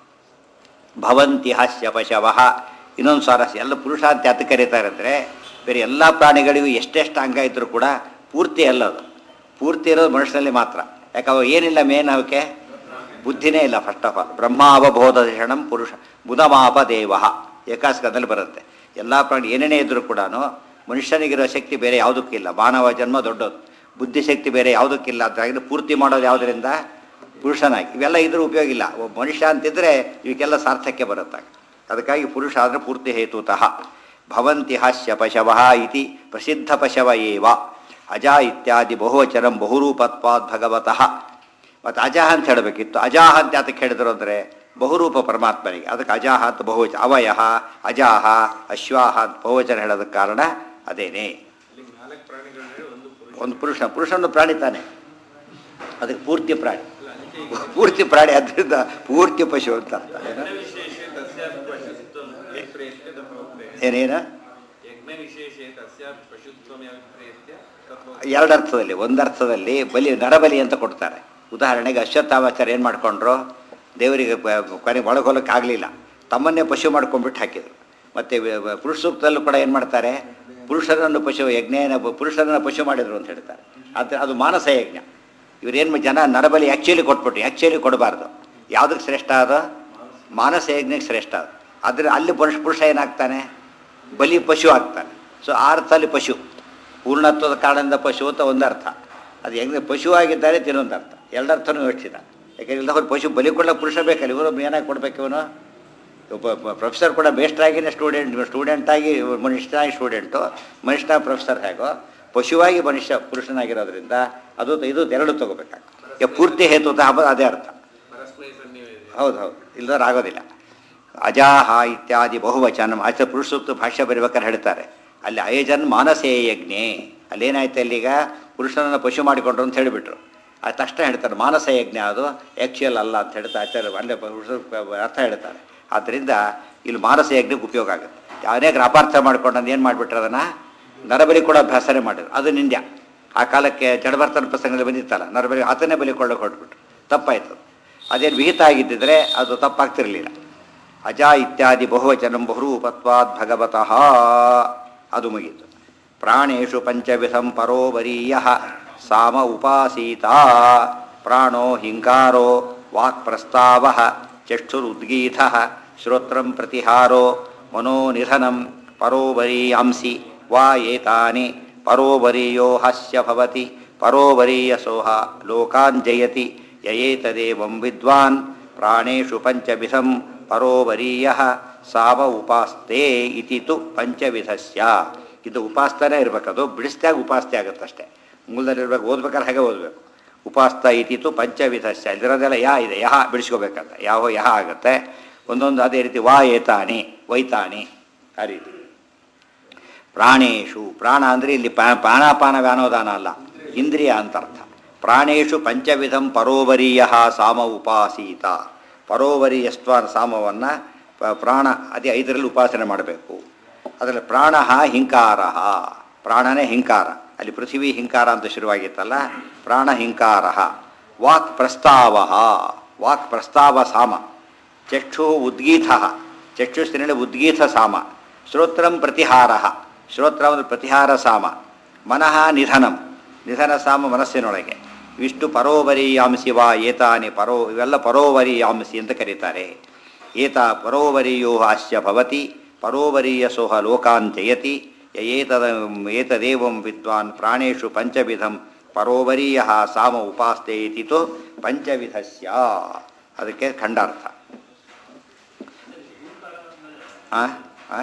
ಭವಂತಿ ಹಾಸ್ಯ ಪಶವಃ ಇನ್ನೊಂದು ಸ್ವಾರಸ್ಯ ಎಲ್ಲ ಪುರುಷ ಅಂತ ಯಾತ ಕರೀತಾರೆ ಅಂದರೆ ಬೇರೆ ಎಲ್ಲ ಪ್ರಾಣಿಗಳಿಗೂ ಎಷ್ಟೆಷ್ಟು ಅಂಗ ಇದ್ದರೂ ಕೂಡ ಪೂರ್ತಿ ಅಲ್ಲ ಅದು ಪೂರ್ತಿ ಇರೋದು ಮನುಷ್ಯನಲ್ಲಿ ಮಾತ್ರ ಯಾಕೆ ಅವ ಏನಿಲ್ಲ ಮೇನ್ ಅವಕ್ಕೆ ಬುದ್ಧಿನೇ ಇಲ್ಲ ಫಸ್ಟ್ ಆಫ್ ಆಲ್ ಬ್ರಹ್ಮ ಅವಬೋಧ ಕ್ಷಣಂ ಪುರುಷ ಬುಧಮಾಪ ದೇವ ಏಕಾಸ್ಕದಲ್ಲಿ ಬರುತ್ತೆ ಎಲ್ಲ ಪ್ರಾಣಿ ಏನೇನೇ ಇದ್ದರೂ ಕೂಡ ಮನುಷ್ಯನಿಗಿರೋ ಶಕ್ತಿ ಬೇರೆ ಯಾವುದಕ್ಕಿಲ್ಲ ಮಾನವ ಜನ್ಮ ದೊಡ್ಡದು ಬುದ್ಧಿಶಕ್ತಿ ಬೇರೆ ಯಾವುದಕ್ಕಿಲ್ಲ ಅದಾಗಿ ಪೂರ್ತಿ ಮಾಡೋದು ಯಾವುದರಿಂದ ಪುರುಷನಾಗಿ ಇವೆಲ್ಲ ಇದ್ರೂ ಉಪಯೋಗ ಇಲ್ಲ ಒಬ್ಬ ಮನುಷ್ಯ ಅಂತಿದ್ರೆ ಇವಕ್ಕೆಲ್ಲ ಸಾರ್ಥಕ್ಯ ಬರುತ್ತೆ ಅದಕ್ಕಾಗಿ ಪುರುಷ ಆದರೆ ಪೂರ್ತಿ ಹೇತುತಃ ಭವಂತಿ ಹಾಸ್ಯ ಪಶವ ಇತಿ ಪ್ರಸಿದ್ಧ ಪಶವ ಏವ ಅಜ ಇತ್ಯಾದಿ ಬಹುವಚನಂ ಬಹುರೂಪತ್ವಾದ್ ಭಗವತಃ ಮತ್ತು ಅಜಾಹ ಅಂತ ಹೇಳಬೇಕಿತ್ತು ಅಜಾಹ ಅಂತ ಯಾತಕ್ಕೆ ಹೇಳಿದ್ರು ಅಂದರೆ ಬಹುರೂಪ ಪರಮಾತ್ಮನಿಗೆ ಅದಕ್ಕೆ ಅಜಾಹ ಅಂತ ಬಹುವಚನ ಅವಯಃ ಅಜಾಹ ಅಶ್ವಾಹ ಅಂತ ಬಹುವಚನ ಹೇಳೋದಕ್ಕೆ ಕಾರಣ ಅದೇನೇ ಇಲ್ಲಿ ನಾಲ್ಕು ಪ್ರಾಣಿಗಳು ಹೇಳಿ ಒಂದು ಪುರುಷ ಒಂದು ಪುರುಷ ಪುರುಷನ ಪ್ರಾಣಿ ತಾನೆ ಅದಕ್ಕೆ ಪೂರ್ತಿ ಪ್ರಾಣಿ ಅಲ್ಲ ಅದಕ್ಕೆ ಈಗ ಪೂರ್ತಿ ಪ್ರಾಣಿ ಅದರಿಂದ ಪೂರ್ತಿ ಪಶು ಅಂತ ಅರ್ಥ ಏನು? ಯಜ್ಞ ವಿಶೇಷ ತಸ್ಯಾಪಿ ಪಶುತ್ವಂ ಅಭಿಪ್ರೇತ್ಯ ತಥೋಕ್ತೆ ಏನೇನು ಯಜ್ಞ ವಿಶೇಷ ತಸ್ಯಾಪಿ ಪಶುತ್ವಂ ಅಭಿಪ್ರೇತ್ಯ ತಥೋಕ್ತೆ ಎರಡು ಅರ್ಥದಲ್ಲಿ ಒಂದು ಅರ್ಥದಲ್ಲಿ ಬಲಿ ನರಬಲಿ ಅಂತ ಕೊಡ್ತಾರೆ ಉದಾಹರಣೆಗೆ ಅಶ್ವತ್ಥಾಮಾಚಾರ್ಯ ಏನು ಮಾಡ್ಕೊಂಡ್ರು ದೇವರಿಗೆ ಕೊನೆಗೆ ಒಳಗೋಲಕ್ಕೆ ಆಗಲಿಲ್ಲ ತಮ್ಮನ್ನೇ ಪಶು ಮಾಡ್ಕೊಂಡ್ಬಿಟ್ಟು ಹಾಕಿದರು ಮತ್ತು ಪುರುಷ ಸೂಕ್ತದಲ್ಲೂ ಕೂಡ ಏನು ಮಾಡ್ತಾರೆ ಪುರುಷರನ್ನು ಪಶು ಯಜ್ಞೇನ ಪುರುಷರನ್ನು ಪಶು ಮಾಡಿದರು ಅಂತ ಹೇಳ್ತಾರೆ ಅದು ಅದು ಮಾನಸ ಯಜ್ಞ ಇವರೇನು ಜನ ನರಬಲಿ ಆ್ಯಕ್ಚುಲಿ ಕೊಟ್ಬಿಟ್ಟು ಆ್ಯಕ್ಚುಲಿ ಕೊಡಬಾರ್ದು ಯಾವುದಕ್ಕೆ ಶ್ರೇಷ್ಠ ಅದು ಮಾನಸ ಯಜ್ಞಕ್ಕೆ ಶ್ರೇಷ್ಠ ಅದು ಆದರೆ ಅಲ್ಲಿ ಪುರುಷ ಪುರುಷ ಏನಾಗ್ತಾನೆ ಬಲಿ ಪಶು ಆಗ್ತಾನೆ ಸೊ ಆ ಅರ್ಥದಲ್ಲಿ ಪಶು ಪೂರ್ಣತ್ವದ ಕಾರಣದಿಂದ ಪಶು ಅಂತ ಒಂದು ಅರ್ಥ ಅದು ಹೆಂಗೆ ಪಶು ಆಗಿದ್ದಾರೆ ತಿನ್ನೊಂದು ಅರ್ಥ ಎರಡರ್ಥನೂ ಯೋಚಿಸಿದ ಯಾಕೆಂದ್ರೆ ಇಲ್ದ ಅವ್ರು ಪಶು ಬಲಿ ಕೊಡಲಿಕ್ಕೆ ಪುರುಷ ಬೇಕಲ್ಲ ಇವರು ಏನಾಗಿ ಕೊಡ್ಬೇಕು ಇವನು ಒಬ್ಬ ಪ್ರೊಫೆಸರ್ ಕೂಡ ಮೇಸ್ಟ್ರಾಗಿನೇ ಸ್ಟೂಡೆಂಟ್ ಸ್ಟೂಡೆಂಟಾಗಿ ಮನುಷ್ಯನಾಗಿ ಸ್ಟೂಡೆಂಟು ಮನುಷ್ಯನ ಪ್ರೊಫೆಸರ್ ಹೇಗೋ ಪಶುವಾಗಿ ಮನುಷ್ಯ ಪುರುಷನಾಗಿರೋದ್ರಿಂದ ಅದು ಇದು ಎರಡು ತಗೋಬೇಕಾಗ್ತದೆ ಪೂರ್ತಿ ಹೇತು ಹಬ್ಬ ಅದೇ ಅರ್ಥ ಪರಸ್ಮೈ ಸನ್ನಿವೇಶ ಹೌದು ಹೌದು ಇಲ್ಲದ್ರೆ ಆಗೋದಿಲ್ಲ ಅಜಾಹ ಇತ್ಯಾದಿ ಬಹುವಚನ ಆಚೆ ಪುರುಷ ಸೂಕ್ತ ಭಾಷ್ಯ ಬರಿಬೇಕಾದ್ರೆ ಹೇಳ್ತಾರೆ ಅಲ್ಲಿ ಅಯಜನ್ ಮಾನಸೇ ಯಜ್ಞೆ ಅಲ್ಲೇನಾಯ್ತು ಅಲ್ಲೀಗ ಪುರುಷನನ್ನು ಪಶು ಮಾಡಿಕೊಂಡ್ರು ಅಂತ ಹೇಳಿಬಿಟ್ರು ಅದು ತಕ್ಷಣ ಹೇಳ್ತಾರೆ ಮಾನಸ ಯಜ್ಞ ಅದು ಆ್ಯಕ್ಚುಯಲ್ ಅಲ್ಲ ಅಂತ ಹೇಳ್ತಾ ಆಚಾರ್ಯ ಅಲ್ಲೇ ಪುರುಷ ಅರ್ಥ ಹೇಳ್ತಾರೆ ಆದ್ದರಿಂದ ಇಲ್ಲಿ ಮಾನಸ ಯಜ್ಞಕ್ಕೆ ಉಪಯೋಗ ಆಗುತ್ತೆ ಅನೇಕರು ಅಪಾರ್ಥ ಮಾಡ್ಕೊಂಡು ಏನು ಮಾಡಿಬಿಟ್ರೆ ಅದನ್ನು ನರಬಲಿ ಕೂಡ ಅಭ್ಯಾಸನೇ ಮಾಡಿದ್ರು ಅದು ನಿಂದ್ಯ ಆ ಕಾಲಕ್ಕೆ ಜಡಭರ್ತನ ಪ್ರಸಂಗದಲ್ಲಿ ಬಂದಿತ್ತಲ್ಲ ನರಬಲಿ ಆತನೇ ಬಲಿ ಕೊಳ್ಳಕ್ಕೆ ಹೊರಟ್ಬಿಟ್ರು ತಪ್ಪಾಯ್ತು ಅದೇನು ವಿಹಿತ ಆಗಿದ್ದಿದ್ರೆ ಅದು ತಪ್ಪಾಗ್ತಿರಲಿಲ್ಲ ಅಜ ಇತ್ಯಾದಿ ಬಹುವಚನಂ ಬಹುರೂಪತ್ವಾದ್ ಭಗವತಃ ಅದು ಮುಗೀತು ಪ್ರಾಣೇಶು ಪಂಚವಿಧಂ ಪರೋವರೀಯ ಸಾಮ ಉಪಾಸೀತ ಪ್ರಾಣೋ ಹಿಂಗಾರೋ ವಾಕ್ ಪ್ರಸ್ತಾವ ಚಕ್ಷುರುದ್ಗೀತ ಶ್ರೋತ್ರಂ ಪ್ರತಿಹಾರೋ ಮನೋನಿಧನಂ ಪರೋವರೀಯಾಂಸಿ ವಾ ಏತಾನಿ ಪರೋವರೀಯೋ ಹಸ್ಯ ಭವತಿ ಪರೋವರೀಯಸೋಹ ಲೋಕಾನ್ ಜಯತಿ ಯಯೇತದೇವಂ ವಿದ್ವಾನ್ ಪ್ರಾಣೇಶು ಪಂಚವಿಧಂ ಪರೋವರೀಯ ಸಾವ ಉಪಾಸ್ತೆ ಇತಿ ತು ಪಂಚವಿಧಸ್ಯ ಇದು ಉಪಾಸ್ತನೇ ಇರಬೇಕದು ಬಿಡಿಸ್ದಾಗ ಉಪಾಸ್ತೆ ಆಗುತ್ತಷ್ಟೇ ಮೂಲದಲ್ಲಿರ್ಬೇಕು ಓದ್ಬೇಕಾದ್ರೆ ಹಾಗೆ ಓದಬೇಕು ಉಪಾಸ್ತ ಇತಿ ತು ಪಂಚವಿಧಸ್ಯ ಇದಿರೋದೆಲ್ಲ ಯಾ ಇದೆ ಯಹ ಬಿಡಿಸ್ಕೋಬೇಕಂತ ಯಾವ ಯಹ ಆಗುತ್ತೆ ಒಂದೊಂದು ಅದೇ ರೀತಿ ವಾ ಏತಾನಿ ವೈತಾನಿ ಆ ರೀತಿ ಪ್ರಾಣೇಶು ಪ್ರಾಣ ಅಂದರೆ ಇಲ್ಲಿ ಪಾ ಪ್ರಾಣಾಪಾನ ವ್ಯಾನೋದಾನ ಅಲ್ಲ ಇಂದ್ರಿಯ ಅಂತ ಅರ್ಥ ಪ್ರಾಣೇಶು ಪಂಚವಿಧಂ ಪರೋವರೀಯ ಸಾಮ ಉಪಾಸೀತ ಪರೋವರೀಯಸ್ತ್ವ ಸಾಮವನ್ನು ಪ್ರಾಣ ಅದೇ ಐದರಲ್ಲಿ ಉಪಾಸನೆ ಮಾಡಬೇಕು ಅದರಲ್ಲಿ ಪ್ರಾಣ ಹಿಂಕಾರ ಪ್ರಾಣನೇ ಹಿಂಕಾರ ಅಲ್ಲಿ ಪೃಥ್ವಿ ಹಿಂಕಾರ ಅಂತ ಶುರುವಾಗಿತ್ತಲ್ಲ ಪ್ರಾಣ ಹಿಂಕಾರ ವಾಕ್ ಪ್ರಸ್ತಾವ ವಾಕ್ ಪ್ರಸ್ತಾವ ಸಾಮ ಚಕ್ಷು ಉದ್ಗೀತ ಚಕ್ಷುಸ್ತಿನಲ್ಲಿ ಉದ್ಗೀತ ಸಾಮ ಶ್ರೋತ್ರಂ ಪ್ರತಿಹಾರ ಶ್ರೋತ್ರ ಒಂದು ಪ್ರತಿಹಾರ ಸಾಮ ಮನಃ ನಿಧನಂ ನಿಧನ ಸಾಮ ಮನಸ್ಸಿನೊಳಗೆ ವಿಷ್ಣು ಪರೋವರೀಯಾಂಸಿ ವಾ ಏತಾನಿ ಪರೋ ಇವೆಲ್ಲ ಪರೋವರೀಯಾಂಸಿ ಅಂತ ಕರೀತಾರೆ ಏತ ಪರೋವರೀಯೋ ಹಾಸ್ಯ ಭವತಿ ಪರೋವರೀಯ ಸೋಹ ಲೋಕಾನ್ ಜಯತಿ ಏತದ ಏತದೇವಂ ವಿದ್ವಾನ್ ಪ್ರಾಣೇಶು ಪಂಚವಿಧಂ ಪರೋವರೀಯ ಸಾಮ ಉಪಾಸ್ತೆ ಇತಿತು ಪಂಚವಿಧಸ್ಯ ಅದಕ್ಕೆ ಖಂಡಾರ್ಥ ಆ ಆ?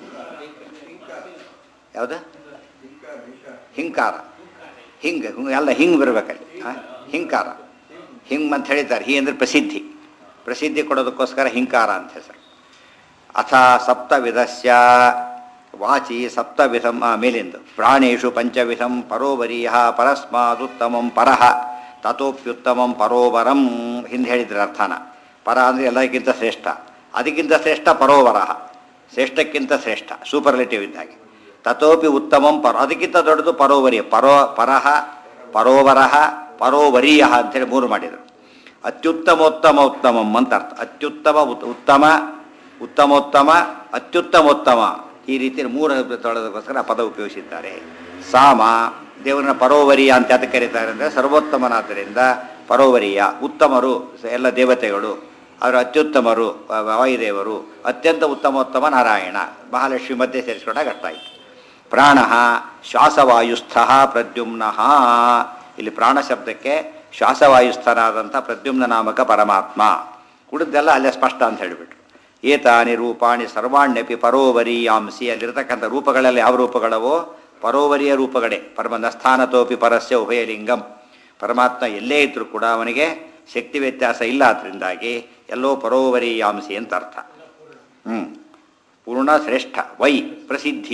ಯಾವುದು ಹಿಂಕಾರ ಹಿಂಗ್ ಹಿಂಗ್ ಎಲ್ಲ ಹಿಂಗ್ ಬರಬೇಕಲ್ಲಿ ಆ? ಹಿಂಕಾರ ಹಿಂಗ್ ಅಂತ ಹೇಳಿದ್ದಾರೆ ಹಿ ಅಂದರೆ ಪ್ರಸಿದ್ಧಿ ಪ್ರಸಿದ್ಧಿ ಕೊಡೋದಕ್ಕೋಸ್ಕರ ಹಿಂಕಾರ ಅಂತ ಹೆಸರು ಅಥ ಸಪ್ತವಿಧಸ್ಯ ವಾಚಿ ಸಪ್ತವಿಧಂ ಆ, ಮೇಲಿಂದು ಪ್ರಾಣೇಶು ಪಂಚವಿಧಂ ಪರೋವರೀಯ ಪರಸ್ಮಾದುತ್ತಮಂ ಪರಃ ತಥೋಪ್ಯುತ್ತಮಂ ಪರೋವರಂ ಹಿಂದೆ ಹೇಳಿದ್ರೆ ಅರ್ಥನ ಪರ ಅಂದರೆ ಎಲ್ಲಕ್ಕಿಂತ ಶ್ರೇಷ್ಠ ಅದಕ್ಕಿಂತ ಶ್ರೇಷ್ಠ ಪರೋವರಃ ಶ್ರೇಷ್ಠಕ್ಕಿಂತ ಶ್ರೇಷ್ಠ ಸೂಪರ್ಲೇಟಿವ್ ಇದ್ದಾಗೆ ತಥೋಪಿ ಉತ್ತಮಂ ಪರ ಅದಕ್ಕಿಂತ ದೊಡ್ಡದು ಪರೋವರಿಯ ಪರೋ ಪರಹ ಪರೋವರಹ ಪರೋವರೀಯ ಅಂತೇಳಿ ಮೂರು ಮಾಡಿದರು ಅತ್ಯುತ್ತಮೋತ್ತಮ ಉತ್ತಮಂ ಅಂತ ಅರ್ಥ ಅತ್ಯುತ್ತಮ ಉತ್- ಉತ್ತಮ ಉತ್ತಮೋತ್ತಮ ಅತ್ಯುತ್ತಮೋತ್ತಮ ಈ ರೀತಿ ಮೂರು ತೊಳೆದಕ್ಕೋಸ್ಕರ ಆ ಪದ ಉಪಯೋಗಿಸಿದ್ದಾರೆ ಸಾಮ ದೇವರನ್ನ ಪರೋವರಿಯ ಅಂತ ಯಾತಕ್ಕೆ ಕರೀತಾರೆ ಅಂದರೆ ಸರ್ವೋತ್ತಮನಾದ್ದರಿಂದ ಪರೋವರಿಯ ಉತ್ತಮರು ಎಲ್ಲ ದೇವತೆಗಳು ಅವರು ಅತ್ಯುತ್ತಮರು ವ- ವಾಯುದೇವರು ಅತ್ಯಂತ ಉತ್ತಮೋತ್ತಮ ನಾರಾಯಣ ಮಹಾಲಕ್ಷ್ಮಿ ಮಧ್ಯೆ ಸೇರಿಸ್ಕೊಂಡಾಗ ಅಷ್ಟಾಯಿತು ಪ್ರಾಣ ಶ್ವಾಸವಾಯುಸ್ಥ ಪ್ರದ್ಯುಮ್ನ ಇಲ್ಲಿ ಪ್ರಾಣ ಶಬ್ದಕ್ಕೆ ಶ್ವಾಸವಾಯುಸ್ಥನಾದಂಥ ಪ್ರದ್ಯುಮ್ನ ನಾಮಕ ಪರಮಾತ್ಮ ಉಳಿದೆಲ್ಲ ಅಲ್ಲೇ ಸ್ಪಷ್ಟ ಅಂತ ಹೇಳಿಬಿಟ್ರು ಏತಾನಿ ರೂಪಾಣಿ ಸರ್ವಾಣ್ಯಪಿ ಪರೋವರೀಯಾಂಸಿ ಅಲ್ಲಿರ್ತಕ್ಕಂಥ ರೂಪಗಳೆಲ್ಲ ಯಾವ ರೂಪಗಳವೋ ಪರೋವರಿಯ ರೂಪಗಳೇ ಪರಮನಸ್ಥಾನತೋಪಿ ಪರಸ್ಯ ಉಭಯಲಿಂಗಂ ಪರಮಾತ್ಮ ಎಲ್ಲೇ ಇದ್ರೂ ಕೂಡ ಅವನಿಗೆ ಶಕ್ತಿ ವ್ಯತ್ಯಾಸ ಇಲ್ಲ ಅದರಿಂದಾಗಿ ಎಲ್ಲೋ ಪರೋವರೀಯಾಂಸಿ ಅಂತ ಅರ್ಥ ಹ್ಞೂ ಪೂರ್ಣ ಶ್ರೇಷ್ಠ ವೈ ಪ್ರಸಿದ್ಧಿ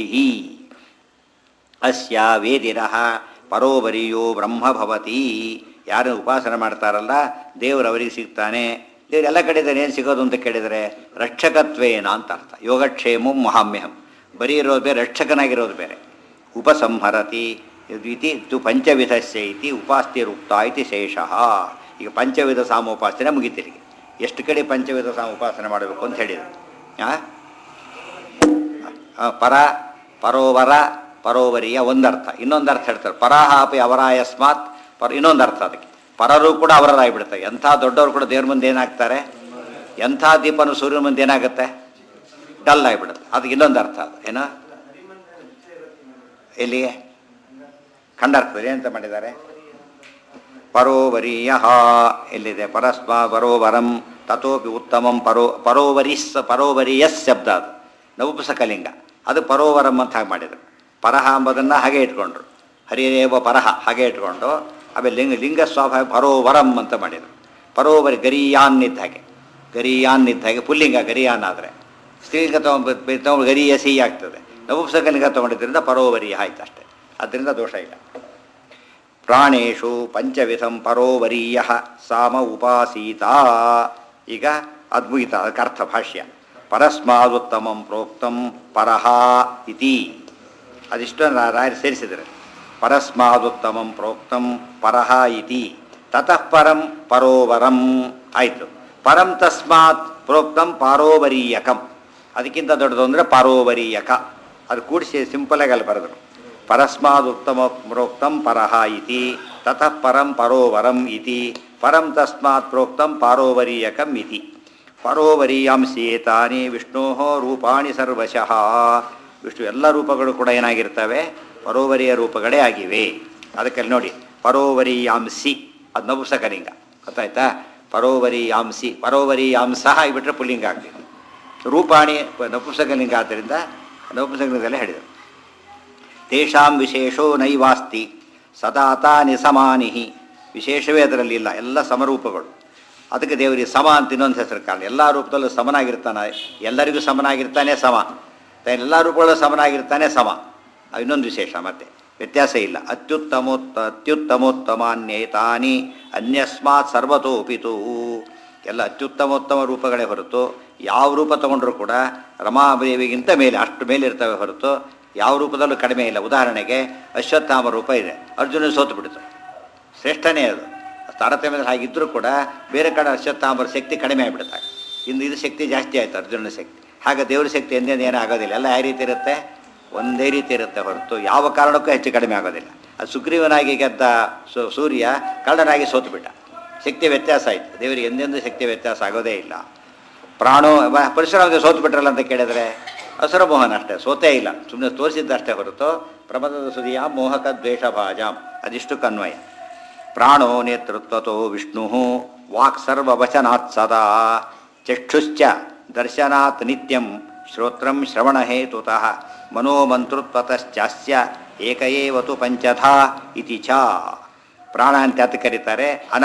ಅಸ್ಯ ವೇದಿನಃ ಪರೋವರಿಯೋ ಬ್ರಹ್ಮ ಭವತಿ ಯಾರು ಉಪಾಸನೆ ಮಾಡ್ತಾರಲ್ಲ ದೇವರು ಅವರಿಗೆ ಸಿಗ್ತಾನೆ ದೇವ್ರು ಎಲ್ಲ ಕಡೆ ಇದ್ದಾನೆ ಏನು ಸಿಗೋದು ಅಂತ ಕೇಳಿದರೆ ರಕ್ಷಕತ್ವೇನ ಅಂತ ಅರ್ಥ ಯೋಗಕ್ಷೇಮಂ ಮಹಾಮ್ಯಹಂ ಬರೀ ಇರೋದು ಬೇರೆ ರಕ್ಷಕನಾಗಿರೋದು ಬೇರೆ ಉಪಸಂಹರತಿ ಇತಿ ತು ಪಂಚವಿಧಸ್ಯ ಇತಿ ಉಪಾಸ್ತಿರುಕ್ತ ಇತಿ ಶೇಷಃ ಈಗ ಪಂಚವಿಧ ಸಾಮೋಪಾಸನೆ ಮುಗಿತಿರಿಗೆ ಎಷ್ಟು ಕಡೆ ಪಂಚವಿಧ ಸಾಮ ಉಪಾಸನೆ ಮಾಡಬೇಕು ಅಂತ ಹೇಳಿದರು ಆ ಆ, ಪರ ಪರೋವರ ಪರೋವರಿಯ ಒಂದರ್ಥ ಇನ್ನೊಂದು ಅರ್ಥ ಹೇಳ್ತಾರೆ ಪರಾಹಾಪಿ ಅವರಾಯಸ್ಮಾತ್ ಪರ ಇನ್ನೊಂದು ಅರ್ಥ ಅದಕ್ಕೆ ಪರರು ಕೂಡ ಅವರರಾಗಿಬಿಡ್ತಾರೆ ಎಂಥ ದೊಡ್ಡವರು ಕೂಡ ದೇವ್ರ ಮುಂದೆ ಏನಾಗ್ತಾರೆ ಎಂಥ ದೀಪನು ಸೂರ್ಯನ ಮುಂದೆ ಏನಾಗುತ್ತೆ ಡಲ್ ಆಗಿಬಿಡುತ್ತೆ ಅದಕ್ಕೆ ಇನ್ನೊಂದು ಅರ್ಥ ಅದು ಏನು ಎಲ್ಲಿಗೆ ಖಂಡಾರ್ಥದಲ್ಲಿ ಏನಂತ ಮಾಡಿದ್ದಾರೆ ಪರೋವರೀಯ ಎಲ್ಲಿದೆ ಪರಸ್ಮ ಪರೋವರಂ ತಥೋಪಿ ಉತ್ತಮಂ ಪರೋ ಪರೋವರಿಸ್ ಪರೋವರಿಯಸ್ ಶಬ್ದ ಅದು ನಪುಂಸಕಲಿಂಗ ಅದು ಪರೋವರಂ ಅಂತ ಹಾಗೆ ಮಾಡಿದರು ಪರಹ ಎಂಬುದನ್ನು ಹಾಗೆ ಇಟ್ಕೊಂಡ್ರು ಹರಿದೇವ ಪರಹ ಹಾಗೆ ಇಟ್ಕೊಂಡು ಆಮೇಲೆ ಲಿಂಗ ಲಿಂಗ ಸ್ವಾಭಾವಿಕ ಪರೋವರಂ ಅಂತ ಮಾಡಿದರು ಪರೋವರಿ ಗರಿಯಾನ್ ಇದ್ದ ಹಾಗೆ ಗರಿಯಾನ್ ಇದ್ದ ಹಾಗೆ ಪುಲ್ಲಿಂಗ ಗರಿಯಾನ್ ಆದರೆ ಸ್ತ್ರೀಲಿಂಗ ತೊಗೊಂಡು ತೊಗೊಂಡು ಗರಿಯ ಸಿಹಿ ಆಗ್ತದೆ ನಪುಂಸಕಲಿಂಗ ತೊಗೊಂಡಿದ್ದರಿಂದ ಪರೋವರಿ ಆಯ್ತು ಅಷ್ಟೇ ಅದರಿಂದ ದೋಷ ಇಲ್ಲ ಪ್ರಾಣೇಶು ಪಂಚವಿಧಂ ಪರೋವರೀಯ ಸಾಮ ಉಪಾಸೀತ ಈಗ ಅದ್ಭುತ ಅದಕ್ಕೆ ಅರ್ಥ ಭಾಷ್ಯ ಪರಸ್ಮಾದುತ್ತಮಂ ಪ್ರೋಕ್ತಂ ಪರಹ ಇತಿ ಅದಿಷ್ಟು ರಾಯರು ಸೇರಿಸಿದರೆ ಪರಸ್ಮಾದುತ್ತಮಂ ಪ್ರೋಕ್ತಂ ಪರಹ ಇತಿ ತತಃ ಪರಂ ಪರೋವರಂ ಆಯಿತು ಪರಂ ತಸ್ಮಾತ್ ಪ್ರೋಕ್ತಂ ಪಾರೋವರೀಯಕಂ ಅದಕ್ಕಿಂತ ದೊಡ್ಡದು ಅಂದರೆ ಪಾರೋವರೀಯಕ ಅದು ಕೂಡಿಸಿ ಸಿಂಪಲಾಗಿ ಅಲ್ಲಿ ಬರೆದರು ಪರಸ್ಮಾದುತ್ತಮ ಪ್ರೋಕ್ತಂ ಪರಹ ಇತಿ ತತಃ ಪರಂ ಪರೋವರಂ ಇತಿ ಪರಂ ತಸ್ಮಾತ್ ಪ್ರೋಕ್ತಂ ಪಾರೋವರೀಯಕಂ ಇತಿ ಪರೋವರೀಯಾಂಸೇತಾನಿ ವಿಷ್ಣೋ ರೂಪಾಣಿ ಸರ್ವಶಃ ವಿಷ್ಣು ಎಲ್ಲ ರೂಪಗಳು ಕೂಡ ಏನಾಗಿರ್ತವೆ ಪರೋವರಿಯ ರೂಪಗಳೇ ಆಗಿವೆ ಅದಕ್ಕೆ ಅಲ್ಲಿ ನೋಡಿ ಪರೋವರೀಯಾಂಸಿ ಅದು ನಪುಸಕಲಿಂಗ ಗೊತ್ತಾಯ್ತಾ ಪರೋವರೀಯಾಂಸಿ ಪರೋವರೀಯಾಂಸಃ ಆಗಿಬಿಟ್ರೆ ಪುಲ್ಲಿಂಗ ಆಗ್ತಿತ್ತು ರೂಪಾಣಿ ನಪುಂಸಕಲಿಂಗ ಆದ್ದರಿಂದ ನಪುಂಸಕಲಿಂಗದಲ್ಲೇ ಹೇಳಿದರು ತೇಷಾಂ ವಿಶೇಷೋ ನೈವಾಸ್ತಿ ಸದಾ ತಾನಿ ಸಮಾನಿ ವಿಶೇಷವೇ ಅದರಲ್ಲಿ ಇಲ್ಲ ಎಲ್ಲ ಸಮರೂಪಗಳು ಅದಕ್ಕೆ ದೇವರಿಗೆ ಸಮ ಅಂತ ಇನ್ನೊಂದು ಹೆಸರು ಕಾರಣ ಎಲ್ಲ ರೂಪದಲ್ಲೂ ಸಮನಾಗಿರ್ತಾನೆ ಎಲ್ಲರಿಗೂ ಸಮನಾಗಿರ್ತಾನೆ ಸಮ ತಾನು ಎಲ್ಲ ರೂಪಗಳಲ್ಲೂ ಸಮನಾಗಿರ್ತಾನೆ ಸಮ ಅದು ಇನ್ನೊಂದು ವಿಶೇಷ ಮತ್ತೆ ವ್ಯತ್ಯಾಸ ಇಲ್ಲ ಅತ್ಯುತ್ತಮೋತ್ತ ಅತ್ಯುತ್ತಮೋತ್ತಮಾನ್ಯೇತಾನಿ ಅನ್ಯಸ್ಮಾತ್ ಸರ್ವತೋಪಿತು ಎಲ್ಲ ಅತ್ಯುತ್ತಮೋತ್ತಮ ರೂಪಗಳೇ ಹೊರತು ಯಾವ ರೂಪ ತಗೊಂಡ್ರೂ ಕೂಡ ರಮಾದೇವಿಗಿಂತ ಮೇಲೆ ಅಷ್ಟು ಮೇಲೆ ಇರ್ತವೆ ಹೊರತು ಯಾವ ರೂಪದಲ್ಲೂ ಕಡಿಮೆ ಇಲ್ಲ ಉದಾಹರಣೆಗೆ ಅಶ್ವತ್ಥಾಮ ರೂಪ ಇದೆ ಅರ್ಜುನ ಸೋತು ಬಿಡ್ತು ಶ್ರೇಷ್ಠನೇ ಅದು ತಾರತಮ್ಯದಲ್ಲಿ ಹಾಗಿದ್ದರೂ ಕೂಡ ಬೇರೆ ಕಡೆ ಅಶ್ವತ್ಥಾಮರ ಶಕ್ತಿ ಕಡಿಮೆ ಆಗಿಬಿಡುತ್ತೆ ಇನ್ನು ಇದು ಶಕ್ತಿ ಜಾಸ್ತಿ ಆಯಿತು ಅರ್ಜುನನ ಶಕ್ತಿ ಹಾಗೆ ದೇವ್ರ ಶಕ್ತಿ ಎಂದೇನು ಏನೂ ಆಗೋದಿಲ್ಲ ಎಲ್ಲ ಯಾವ ರೀತಿ ಇರುತ್ತೆ ಒಂದೇ ರೀತಿ ಇರುತ್ತೆ ಹೊರತು ಯಾವ ಕಾರಣಕ್ಕೂ ಹೆಚ್ಚು ಕಡಿಮೆ ಆಗೋದಿಲ್ಲ ಅದು ಸುಗ್ರೀವನಾಗಿ ಗೆದ್ದ ಸು- ಸೂರ್ಯ ಕಳ್ಳನಾಗಿ ಸೋತು ಬಿಟ್ಟ ಶಕ್ತಿ ವ್ಯತ್ಯಾಸ ಆಯಿತು ದೇವರಿಗೆ ಎಂದೆಂದೂ ಶಕ್ತಿ ವ್ಯತ್ಯಾಸ ಆಗೋದೇ ಇಲ್ಲ ಪ್ರಾಣೋ ವ- ಪರಶುರಾಮದೇವ ಸೋತು ಬಿಟ್ರಲ್ಲ ಅಂತ ಕೇಳಿದ್ರೆ ಅಸುರ ಮೋಹನ ಅಷ್ಟೇ ಸೋತೇ ಇಲ್ಲ ಸುಮ್ಮನೆ ತೋರಿಸಿದ್ದಷ್ಟೇ ಹೊರತು ಪ್ರಬಂಧದ ಸುದಿಯ ಮೋಹಕ ದ್ವೇಷ ಭಾಜಾಂ ಅದಿಷ್ಟು ಕನ್ವಯ ಪ್ರಾಣೋ ನೇತೃತ್ವತೋ ವಿಷ್ಣು ವಾಕ್ ಸರ್ವವಚನಾತ್ ಸದಾ ಚಕ್ಷುಶ್ಚ ದರ್ಶನಾತ್ ನಿತ್ಯಂ ಶ್ರೋತ್ರಂ ಶ್ರವಣಹೇತುತಃ ಮನೋಮಂತೃತ್ವತಶ್ಚಾಸ್ಯ ಏಕಏವತು ಪಂಚಧಾ ಇತಿ ಚ ಪ್ರಾಣ ಅಂತ ಯಾತಕ್ಕೆ ಕರೀತಾರೆ ಅನ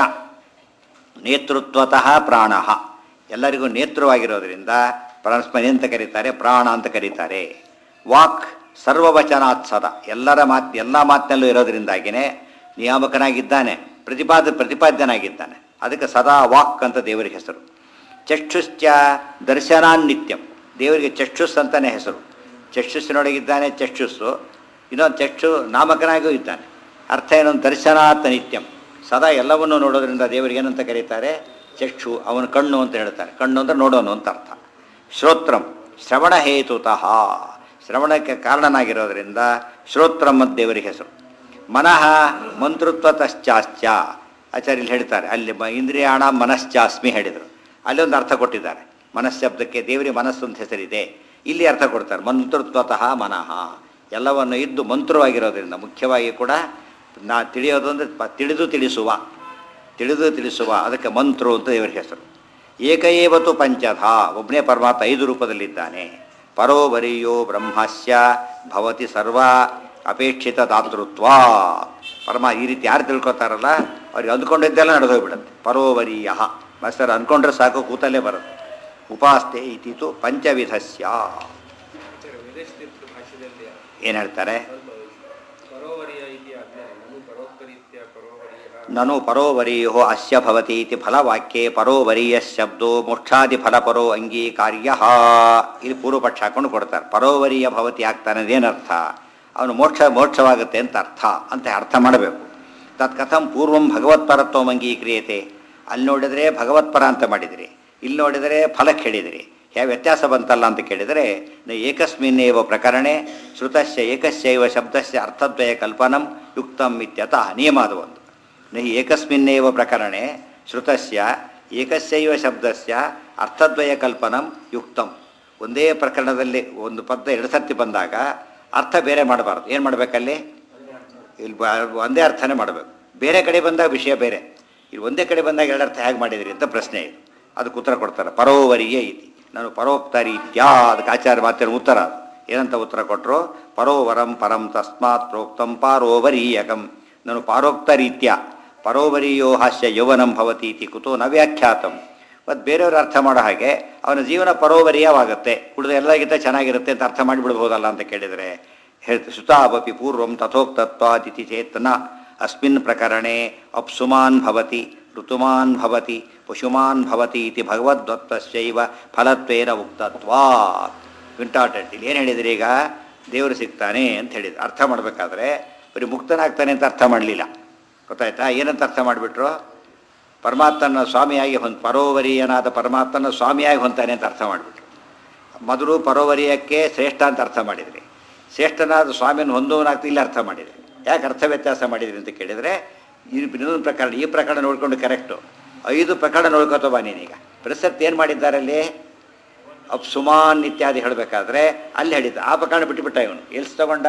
ನೇತೃತ್ವತಃ ಪ್ರಾಣ ಎಲ್ಲರಿಗೂ ನೇತೃವಾಗಿರೋದ್ರಿಂದ ಪರಸ್ಪರ ಅಂತ ಕರೀತಾರೆ ಪ್ರಾಣ ಅಂತ ಕರೀತಾರೆ ವಾಕ್ ಸರ್ವವಚನಾತ್ ಸದ ಎಲ್ಲರ ಮಾತು ಎಲ್ಲ ಮಾತಿನಲ್ಲೂ ಇರೋದ್ರಿಂದಾಗಿಯೇ ನಿಯಾಮಕನಾಗಿದ್ದಾನೆ ಪ್ರತಿಪಾದ ಪ್ರತಿಪಾದ್ಯನಾಗಿದ್ದಾನೆ ಅದಕ್ಕೆ ಸದಾ ವಾಕ್ ಅಂತ ದೇವರಿಗೆ ಹೆಸರು ಚಕ್ಷುಶ್ಚ ದರ್ಶನಾನ್ನಿತ್ಯಂ ದೇವರಿಗೆ ಚಕ್ಷುಸ್ ಅಂತಲೇ ಹೆಸರು ಚಕ್ಷುಸ್ಸಿನೊಳಗಿದ್ದಾನೆ ಚಕ್ಷುಸ್ಸು ಇನ್ನೊಂದು ಚಕ್ಷು ನಾಮಕನಾಗಿಯೂ ಇದ್ದಾನೆ ಅರ್ಥ ಏನೊಂದು ದರ್ಶನಾತ್ ನಿತ್ಯಂ ಸದಾ ಎಲ್ಲವನ್ನೂ ನೋಡೋದ್ರಿಂದ ದೇವರಿಗೆ ಏನಂತ ಕರೀತಾರೆ ಚಕ್ಷು ಅವನ ಕಣ್ಣು ಅಂತ ಹೇಳ್ತಾರೆ ಕಣ್ಣು ಅಂದ್ರೆ ನೋಡೋನು ಅಂತ ಅರ್ಥ ಶ್ರೋತ್ರಂ ಶ್ರವಣ ಹೇತುತಃ ಶ್ರವಣಕ್ಕೆ ಕಾರಣನಾಗಿರೋದ್ರಿಂದ ಶ್ರೋತ್ರಂ ಅಂತ ದೇವರಿಗೆ ಹೆಸರು ಮನಃ ಮಂತೃತ್ವತಶ್ಚಾಶ್ಚ ಆಚಾರ್ಯರು ಹೇಳ್ತಾರೆ ಅಲ್ಲಿ ಮ- ಇಂದ್ರಿಯಾಣ ಮನಶ್ಚಾಸ್ಮಿ ಹೇಳಿದರು ಅಲ್ಲಿ ಒಂದು ಅರ್ಥ ಕೊಟ್ಟಿದ್ದಾರೆ ಮನಶ್ಶಬ್ದಕ್ಕೆ ದೇವರಿಗೆ ಮನಸ್ಸು ಅಂತ ಹೆಸರಿದೆ ಇಲ್ಲಿ ಅರ್ಥ ಕೊಡ್ತಾರೆ ಮಂತೃತ್ವತಃ ಮನಃ ಎಲ್ಲವನ್ನು ಇದ್ದು ಮಂತ್ರವಾಗಿರೋದ್ರಿಂದ ಮುಖ್ಯವಾಗಿ ಕೂಡ ನಾ ತಿಳಿಯೋದು ಅಂದರೆ ಪ- ತಿಳಿದು ತಿಳಿಸುವ ತಿಳಿದು ತಿಳಿಸುವ ಅದಕ್ಕೆ ಮಂತ್ರು ಅಂತ ದೇವರ ಹೆಸರು ಏಕಏವತು ಪಂಚಧ ಒಬ್ಬನೇ ಪರಮಾತ್ಮ ಐದು ರೂಪದಲ್ಲಿದ್ದಾನೆ ಪರೋವರಿಯೋ ಬ್ರಹ್ಮಸ್ಯ ಭವತಿ ಸರ್ವ ಅಪೇಕ್ಷಿತ ದಾತೃತ್ವ ಪರಮ ಈ ರೀತಿ ಯಾರು ತಿಳ್ಕೊತಾರಲ್ಲ ಅವ್ರಿಗೆ ಅಂದ್ಕೊಂಡಿದ್ದೆಲ್ಲ ನಡೆದು ಹೋಗ್ಬಿಡುತ್ತೆ ಪರೋವರೀಯ ಮಸ್ತರ ಅಂದ್ಕೊಂಡ್ರೆ ಸಾಕು ಕೂತಲ್ಲೇ ಬರುತ್ತೆ ಉಪಾಸ್ತೆ ಇತಿತು ಪಂಚವಿಧಸ್ಯ ವಿದೇಶತೀರ್ಥ ಭಾಷೆಯಲ್ಲಿ ಏನು ಹೇಳ್ತಾರೆ ಪರೋವರಿಯ ಇತಿ ಆಜ್ಞೆ ನನು ಪರೋಕ್ತರೀತ್ಯ ಪರೋವರಿಯ ನನು ಪರೋವರೀಯೋ ಅಸ್ಯ ಭವತಿ ಇತಿ ಫಲವಾಕ್ಯೆ ಪರೋವರೀಯ ಶಬ್ದೋ ಮೋಕ್ಷಾದಿ ಫಲಪರೋ ಅಂಗೀಕಾರ್ಯ ಇಲ್ಲಿ ಪೂರ್ವಪಕ್ಷ ಹಾಕೊಂಡು ಕೊಡ್ತಾರೆ ಪರೋವರೀಯ ಭವತಿ ಆಗ್ತಾನೆ ಅದೇನರ್ಥ ಅವನು ಮೋಕ್ಷ ಮೋಕ್ಷವಾಗುತ್ತೆ ಅಂತ ಅರ್ಥ ಅಂತ ಅರ್ಥ ಮಾಡಬೇಕು ತತ್ ಕಥಂ ಪೂರ್ವಂ ಭಗವತ್ಪರತ್ವಂ ಅಂಗೀಕ್ರಿಯತೆ ಅಲ್ಲಿ ನೋಡಿದರೆ ಭಗವತ್ಪರ ಅಂತ ಮಾಡಿದಿರಿ ಇಲ್ಲಿ ನೋಡಿದರೆ ಫಲಕ್ಕೆ ಹೇಳಿದಿರಿ ಯಾವ ವ್ಯತ್ಯಾಸ ಬಂತಲ್ಲ ಅಂತ ಕೇಳಿದರೆ ನ ಏಕಸ್ಮಿನ್ನೇವ ಪ್ರಕರಣೆ ಶ್ರುತಸ್ಯ ಏಕಸ್ಯೈವ ಶಬ್ದಸ್ಯ ಅರ್ಥದ್ವಯ ಕಲ್ಪನಂ ಯುಕ್ತಂ ಇತ್ಯತಃ ನಿಯಮ ಅದು ಒಂದು ನ ಏಕಸ್ಮಿನ್ನೇವ ಪ್ರಕರಣೆ ಶ್ರುತಸ್ಯ ಏಕಸ್ಯೈವ ಶಬ್ದಸ್ಯ ಅರ್ಥದ್ವಯ ಕಲ್ಪನಂ ಯುಕ್ತಂ ಒಂದೇ ಪ್ರಕರಣದಲ್ಲಿ ಒಂದು ಪದ ಎರಡು ಸರ್ತಿ ಬಂದಾಗ ಅರ್ಥ ಬೇರೆ ಮಾಡಬಾರ್ದು ಏನು ಮಾಡಬೇಕಲ್ಲಿ ಇಲ್ಲಿ ಬ- ಒಂದೇ ಅರ್ಥನೇ ಮಾಡಬೇಕು ಬೇರೆ ಕಡೆ ಬಂದಾಗ ವಿಷಯ ಬೇರೆ ಇಲ್ಲಿ ಒಂದೇ ಕಡೆ ಬಂದಾಗ ಎರಡು ಅರ್ಥ ಹೇಗೆ ಮಾಡಿದಿರಿ ಅಂತ ಪ್ರಶ್ನೆ ಇದು ಅದಕ್ಕೆ ಉತ್ತರ ಕೊಡ್ತಾರೆ ಪರೋವರಿಯೇ ಇತಿ ನಾನು ಪರೋಕ್ತ ರೀತ್ಯಾ ಅದಕ್ಕೆ ಆಚಾರ್ಯ ಮಾತಿನ ಉತ್ತರ ಅದು. ಏನಂತ ಉತ್ತರ ಕೊಟ್ಟರು ಪರೋವರಂ ಪರಂ ತಸ್ಮಾತ್ ಪ್ರೋಕ್ತಂ ಪಾರೋವರೀಯಕಂ ನಾನು ಪಾರೋಕ್ತ ರೀತ್ಯ ಪರೋವರಿಯೋ ಹಾಸ್ಯ ಯೌವನಂ ಭವತಿ ಇತಿ ಕುತೋ ನ ವ್ಯಾಖ್ಯಾತಂ ಮತ್ತು ಬೇರೆಯವರು ಅರ್ಥ ಮಾಡೋ ಹಾಗೆ ಅವನ ಜೀವನ ಪರೋವರೀಯವಾಗುತ್ತೆ ಉಳಿದ ಎಲ್ಲರಿಗಿಂತ ಚೆನ್ನಾಗಿರುತ್ತೆ ಅಂತ ಅರ್ಥ ಮಾಡಿಬಿಡ್ಬೋದಲ್ಲ ಅಂತ ಕೇಳಿದರೆ ಹೇಳ್ತ ಸುತಾವಪಿ ಪೂರ್ವಂ ತಥೋಕ್ತತ್ವಾದಿತಿ ಚೇತನ ಅಸ್ಮಿನ್ ಪ್ರಕರಣೆ ಅಪ್ಸುಮಾನ್ ಭವತಿ ಋತುಮಾನ್ ಭವತಿ ಪಶುಮಾನ್ ಭವತಿ ಇತಿ ಭಗವದ್ವತ್ವಸ್ಯೈವ ಫಲತ್ವೇನ ಉಕ್ತತ್ವಾ ಇಂಟಾರ್ಟೆಂಟ್ ಇಲ್ಲಿ ಏನು ಹೇಳಿದ್ರಿ ಈಗ ದೇವರು ಸಿಗ್ತಾನೆ ಅಂತ ಹೇಳಿದ್ರು ಅರ್ಥ ಮಾಡಬೇಕಾದ್ರೆ ಬರೀ ಮುಕ್ತನಾಗ್ತಾನೆ ಅಂತ ಅರ್ಥ ಮಾಡಲಿಲ್ಲ ಗೊತ್ತಾಯ್ತಾ ಏನಂತ ಅರ್ಥ ಮಾಡಿಬಿಟ್ರು ಪರಮಾತ್ಮನ ಸ್ವಾಮಿಯಾಗಿ ಹೊಂದ್ ಪರೋವರೀಯನಾದ ಪರಮಾತ್ಮನ ಸ್ವಾಮಿಯಾಗಿ ಹೊಂತಾನೆ ಅಂತ ಅರ್ಥ ಮಾಡಿಬಿಟ್ರು ಮೊದಲು ಪರೋವರಿಯಕ್ಕೆ ಶ್ರೇಷ್ಠ ಅಂತ ಅರ್ಥ ಮಾಡಿದ್ರಿ ಶ್ರೇಷ್ಠನಾದ ಸ್ವಾಮಿಯನ್ನು ಹೊಂದುವನಾಗ್ತಾ ಇಲ್ಲಿ ಅರ್ಥ ಮಾಡಿದ್ರಿ ಯಾಕೆ ಅರ್ಥ ವ್ಯತ್ಯಾಸ ಮಾಡಿದ್ರಿ ಅಂತ ಕೇಳಿದರೆ ಈ ಇನ್ನೊಂದು ಪ್ರಕರಣ ಈ ಪ್ರಕರಣ ನೋಡ್ಕೊಂಡು ಕರೆಕ್ಟು ಐದು ಪ್ರಕರಣ ನೋಡ್ಕೊತ ಬಾ ನೀನೀಗ ಪ್ರಸಕ್ತಿ ಏನು ಮಾಡಿದ್ದಾರೆ ಅಲ್ಲಿ ಅಪ್ಸುಮಾನ್ ಇತ್ಯಾದಿ ಹೇಳಬೇಕಾದ್ರೆ ಅಲ್ಲಿ ಹೇಳಿದ್ದ ಆ ಪ್ರಕರಣ ಬಿಟ್ಟುಬಿಟ್ಟ ಇವನು ಎಲ್ಸ್ ತಗೊಂಡ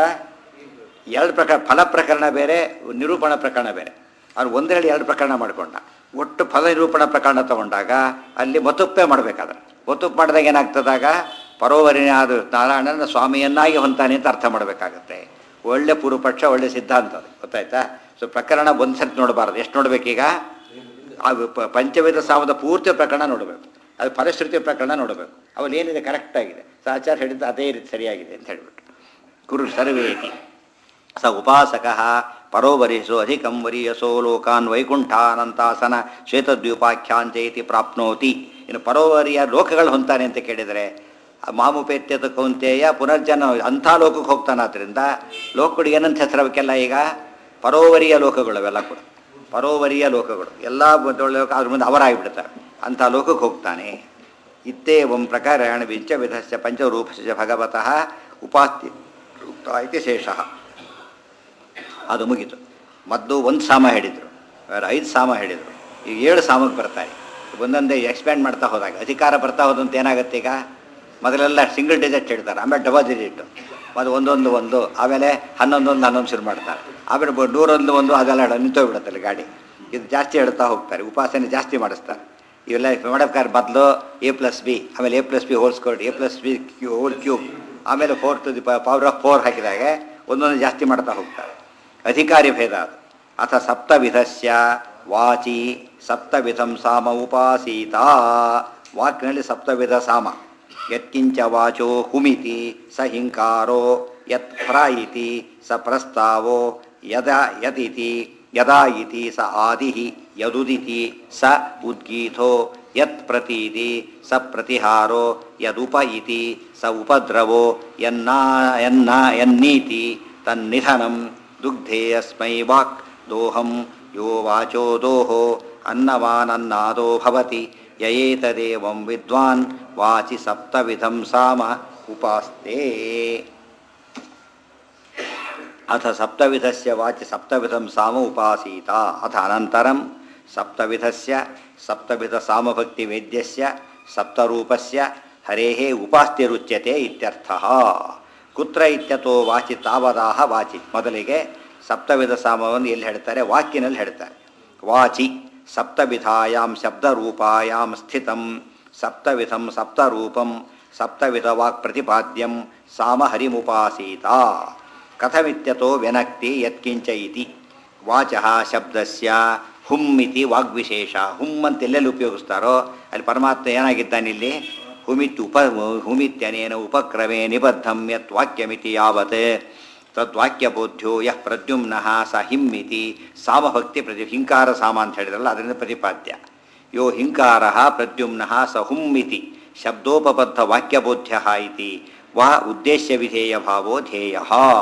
ಎರಡು ಪ್ರಕರಣ ಫಲ ಪ್ರಕರಣ ಬೇರೆ ನಿರೂಪಣಾ ಪ್ರಕರಣ ಬೇರೆ ಅವ್ನು ಒಂದರಲ್ಲಿ ಎರಡು ಪ್ರಕರಣ ಮಾಡಿಕೊಂಡ ಒಟ್ಟು ಫಲ ನಿರೂಪಣಾ ಪ್ರಕರಣ ತಗೊಂಡಾಗ ಅಲ್ಲಿ ಮತುಪ್ಪೆ ಮಾಡಬೇಕಾದ್ರೆ ಮತುಪ್ಪು ಮಾಡಿದಾಗ ಏನಾಗ್ತದಾಗ ಪರೋವರಿನಾದ ನಾರಾಯಣನ ಸ್ವಾಮಿಯನ್ನಾಗಿ ಹೊಂತಾನೆ ಅಂತ ಅರ್ಥ ಮಾಡಬೇಕಾಗತ್ತೆ ಒಳ್ಳೆ ಪೂರ್ವಪಕ್ಷ ಒಳ್ಳೆ ಸಿದ್ಧಾಂತ ಅದು ಗೊತ್ತಾಯ್ತಾ ಸೊ ಪ್ರಕರಣ ಒಂದು ಸರ್ತಿ ನೋಡಬಾರ್ದು ಎಷ್ಟು ನೋಡಬೇಕೀಗ ಆ ಪ- ಪಂಚವೇದ ಸಾಮದ ಪೂರ್ತಿ ಪ್ರಕರಣ ನೋಡಬೇಕು ಅದು ಫಲಶ್ರುತಿ ಪ್ರಕರಣ ನೋಡಬೇಕು ಅವಲ್ಲಿ ಏನಿದೆ ಕರೆಕ್ಟಾಗಿದೆ ಆಚಾರ್ಯ ಹೇಳಿದ್ದು ಅದೇ ರೀತಿ ಸರಿಯಾಗಿದೆ ಅಂತ ಹೇಳಿಬಿಟ್ಟು ಕುರು ಸರ್ವೇತಿ ಸ ಉಪಾಸಕ ಪರೋವರಿಸೋ ಅಧಿಕಂ ವರಿಯಸೋ ಲೋಕಾನ್ ವೈಕುಂಠಾನಂತಾಸನ ಶ್ವೇತದ್ವೀಪಾಖ್ಯಾಂಚೈತಿ ಪ್ರಾಪ್ನೋತಿ ಇನ್ನು ಪರೋವರಿಯ ಲೋಕಗಳು ಹೊಂತಾನೆ ಅಂತ ಕೇಳಿದರೆ ಮಾಮುಪೇತ್ಯದ ಕೌಂತೆಯ ಪುನರ್ಜನ ಅಂಥ ಲೋಕಕ್ಕೆ ಹೋಗ್ತಾನಾದ್ರಿಂದ ಲೋಕಗಳು ಏನಂತ ಹೆಸರಬೇಕೆಲ್ಲ ಈಗ ಪರೋವರಿಯ ಲೋಕಗಳು ಅವೆಲ್ಲ ಕೂಡ ಪರೋವರಿಯ ಲೋಕಗಳು ಎಲ್ಲ ಲೋಕ ಅದ್ರ ಮುಂದೆ ಅವರಾಗಿಬಿಡ್ತಾರೆ ಅಂಥ ಲೋಕಕ್ಕೆ ಹೋಗ್ತಾನೆ ಇತ್ತೇವಂ ಪ್ರಕಾರೇಣ ವಿಂಚ ವಿಧಸ್ಯ ಪಂಚರೂಪಸ್ಯ ಭಗವತಃ ಉಪಾಸ್ತಿ ಉಕ್ತ ಇತಿ ಶೇಷಃ ಅದು ಮುಗೀತು ಮದ್ದು ಒಂದು ಸಾಮ ಹೇಳಿದರು ಬೇರೆ ಐದು ಸಾಮ ಹೇಳಿದರು ಈಗ ಏಳು ಸಾಮಕ್ಕೆ ಬರ್ತಾರೆ ಒಂದೊಂದೇ ಎಕ್ಸ್ಪ್ಯಾಂಡ್ ಮಾಡ್ತಾ ಹೋದಾಗ ಅಧಿಕಾರ ಬರ್ತಾ ಹೋದಂತ ಏನಾಗುತ್ತೆ ಈಗ ಮೊದಲೆಲ್ಲ ಸಿಂಗಲ್ ಡಿಜಿಟ್ ಹೇಳ್ತಾರೆ ಆಮೇಲೆ ಡಬಲ್ ಡಿಜಿಟ್ಟು ಮತ್ತು ಒಂದೊಂದು ಒಂದು ಆಮೇಲೆ ಹನ್ನೊಂದೊಂದು ಹನ್ನೊಂದು ಶುರು ಮಾಡ್ತಾರೆ ಆಮೇಲೆ ಬ- ನೂರೊಂದು ಒಂದು ಅದೆಲ್ಲ ನಿಂತೋಗ್ಬಿಡುತ್ತಲ್ಲ ಗಾಡಿ ಇದು ಜಾಸ್ತಿ ಹೇಳ್ತಾ ಹೋಗ್ತಾರೆ ಉಪಾಸನೆ ಜಾಸ್ತಿ ಮಾಡಿಸ್ತಾರೆ ಇವೆಲ್ಲ ಮಾಡಬೇಕಾದ್ರೆ ಮೊದಲು ಎ ಪ್ಲಸ್ ಬಿ ಆಮೇಲೆ A plus B whole squared A plus B cube whole cube ಆಮೇಲೆ four to the power of four ಹಾಕಿದಾಗ ಒಂದೊಂದು ಜಾಸ್ತಿ ಮಾಡ್ತಾ ಹೋಗ್ತಾರೆ ಅಧಿಕಾರಿ ಭೇದ ಅದು ಅಥ ಸಪ್ತವಿಧಸ್ಯ ವಾಚಿ ಸಪ್ತವಿಧಂ ಸಾಮ ಉಪಾಸೀತ ವಾಕ್ನಲ್ಲಿ ಸಪ್ತವಿಧ ಸಾಮ ಯತ್ಕಿಂಚ ವಾಚೋ ಹುಮಿತಿ ಸ ಹಿಂಕಾರೋ ಯತ್ ಪ್ರ ಇತಿ ಸ ಪ್ರಸ್ತಾವೋ ಯದ ಯದಿತಿ ಯದಾ ಇತಿ ಸ ಆದಿ ಯದುದಿತಿ ಸ ಉದ್ಗೀತೋ ಯತ್ ಪ್ರತೀತಿ ಸ ಪ್ರತಿಹಾರೋ ಯದುಪ ಇತಿ ಸ ಉಪದ್ರವೋ ಯನ್ನಾ ಯನ್ನ ಯನ್ನೀತಿ ತನ್ನಿಧನಂ ದುಗ್ಧೇಯಸ್ಮೈ ವಾಕ್ ದೋಹಂ ಯೋ ವಾಚೋ ದೋಹೋ ಅನ್ನವಾನನ್ನಾದೋ ಭವತಿ ಯಯೇತದೇವಂ ವಿದ್ವಾನ್ ವಾಚಿ ಸಪ್ತವಿಧಂ ಸಾಮ ಉಪಾಸ್ತೆ ಅಥ ಸಪ್ತವಿಧಸ್ಯ ವಾಚಿ ಸಪ್ತವಿಧಂ ಸಾಮ ಉಪಾಸೀತ ಅಥ ಅನಂತರಂ ಸಪ್ತವಿಧಸ್ಯ ಸಪ್ತವಿಧ ಸಾಮಭಕ್ತಿ ವೇದ್ಯಸ್ಯ ಸಪ್ತರೂಪಸ್ಯ ಹರೇಃ ಉಪಾಸ್ತಿರುಚ್ಯತೆ ಇತ್ಯರ್ಥಃ ಕುತ್ರ ಇತ್ಯತೋ ವಾಚಿ ತಾವದಾಹ ವಾಚಿ ಮೊದಲಿಗೆ ಸಪ್ತವಿಧ ಸಾಮವನ್ನು ಎಲ್ಲಿ ಹೇಳ್ತಾರೆ ವಾಕ್ಯನಲ್ಲಿ ಹೇಳ್ತಾರೆ ವಾಚಿ ಸಪ್ತವಿಧಾಯಾಂ ಶಬ್ದರೂಪಾಯಾಂ ಸ್ಥಿತಂ ಸಪ್ತವಿಧಂ ಸಪ್ತರೂಪಂ ಸಪ್ತವಿಧ ವಾಕ್ ಪ್ರತಿಪಾದ್ಯಂ ಸಾಮ ಹರಿಮುಪಾಸೀತ ಕಥಮಿತ್ಯತೋ ವ್ಯನಕ್ತಿ ಯತ್ಕಿಂಚ ಇತಿ ವಾಚಃ ಶಬ್ದಸ್ಯ ಹುಮ್ ಇತಿ ವಾಗ್ವಿಶೇಷ ಹುಮ್ ಅಂತ ಎಲ್ಲೆಲ್ಲಿ ಉಪಯೋಗಿಸ್ತಾರೋ ಅಲ್ಲಿ ಪರಮಾತ್ಮ ಏನಾಗಿದ್ದಾನಿಲ್ಲಿ ಹುಮಿತ್ ಉಪ ಹುಮಿತ್ಯನೇನ ಉಪಕ್ರಮೇ ನಿಬದ್ಧಂ ಯತ್ ವಾಕ್ಯಮಿತಿ ಯಾವತ್ ತದ್ವಾಕ್ಯಬೋಧ್ಯ ಯಃ ಪ್ರದ್ಯುಮ್ನಃ ಸ ಹಿಮ್ ಇತಿ ಸಾಮಭಕ್ತಿ ಪ್ರತಿ ಹಿಂಕಾರ ಸಾಮ ಅಂತ ಹೇಳಿದ್ರಲ್ಲ ಅದರಿಂದ ಪ್ರತಿಪಾದ್ಯ ಯೋ ಹಿಂಕಾರ ಪ್ರದ್ಯುಮ್ನಃ ಸ ಹುಮ್ ಇತಿ ಶಬ್ದೋಪಬದ್ಧ ವಾಕ್ಯಬೋಧ್ಯ ಇತಿ ವಾ ಉದ್ದೇಶ್ಯ ವಿಧೇಯ ಭಾವೋ ಧ್ಯೇಯ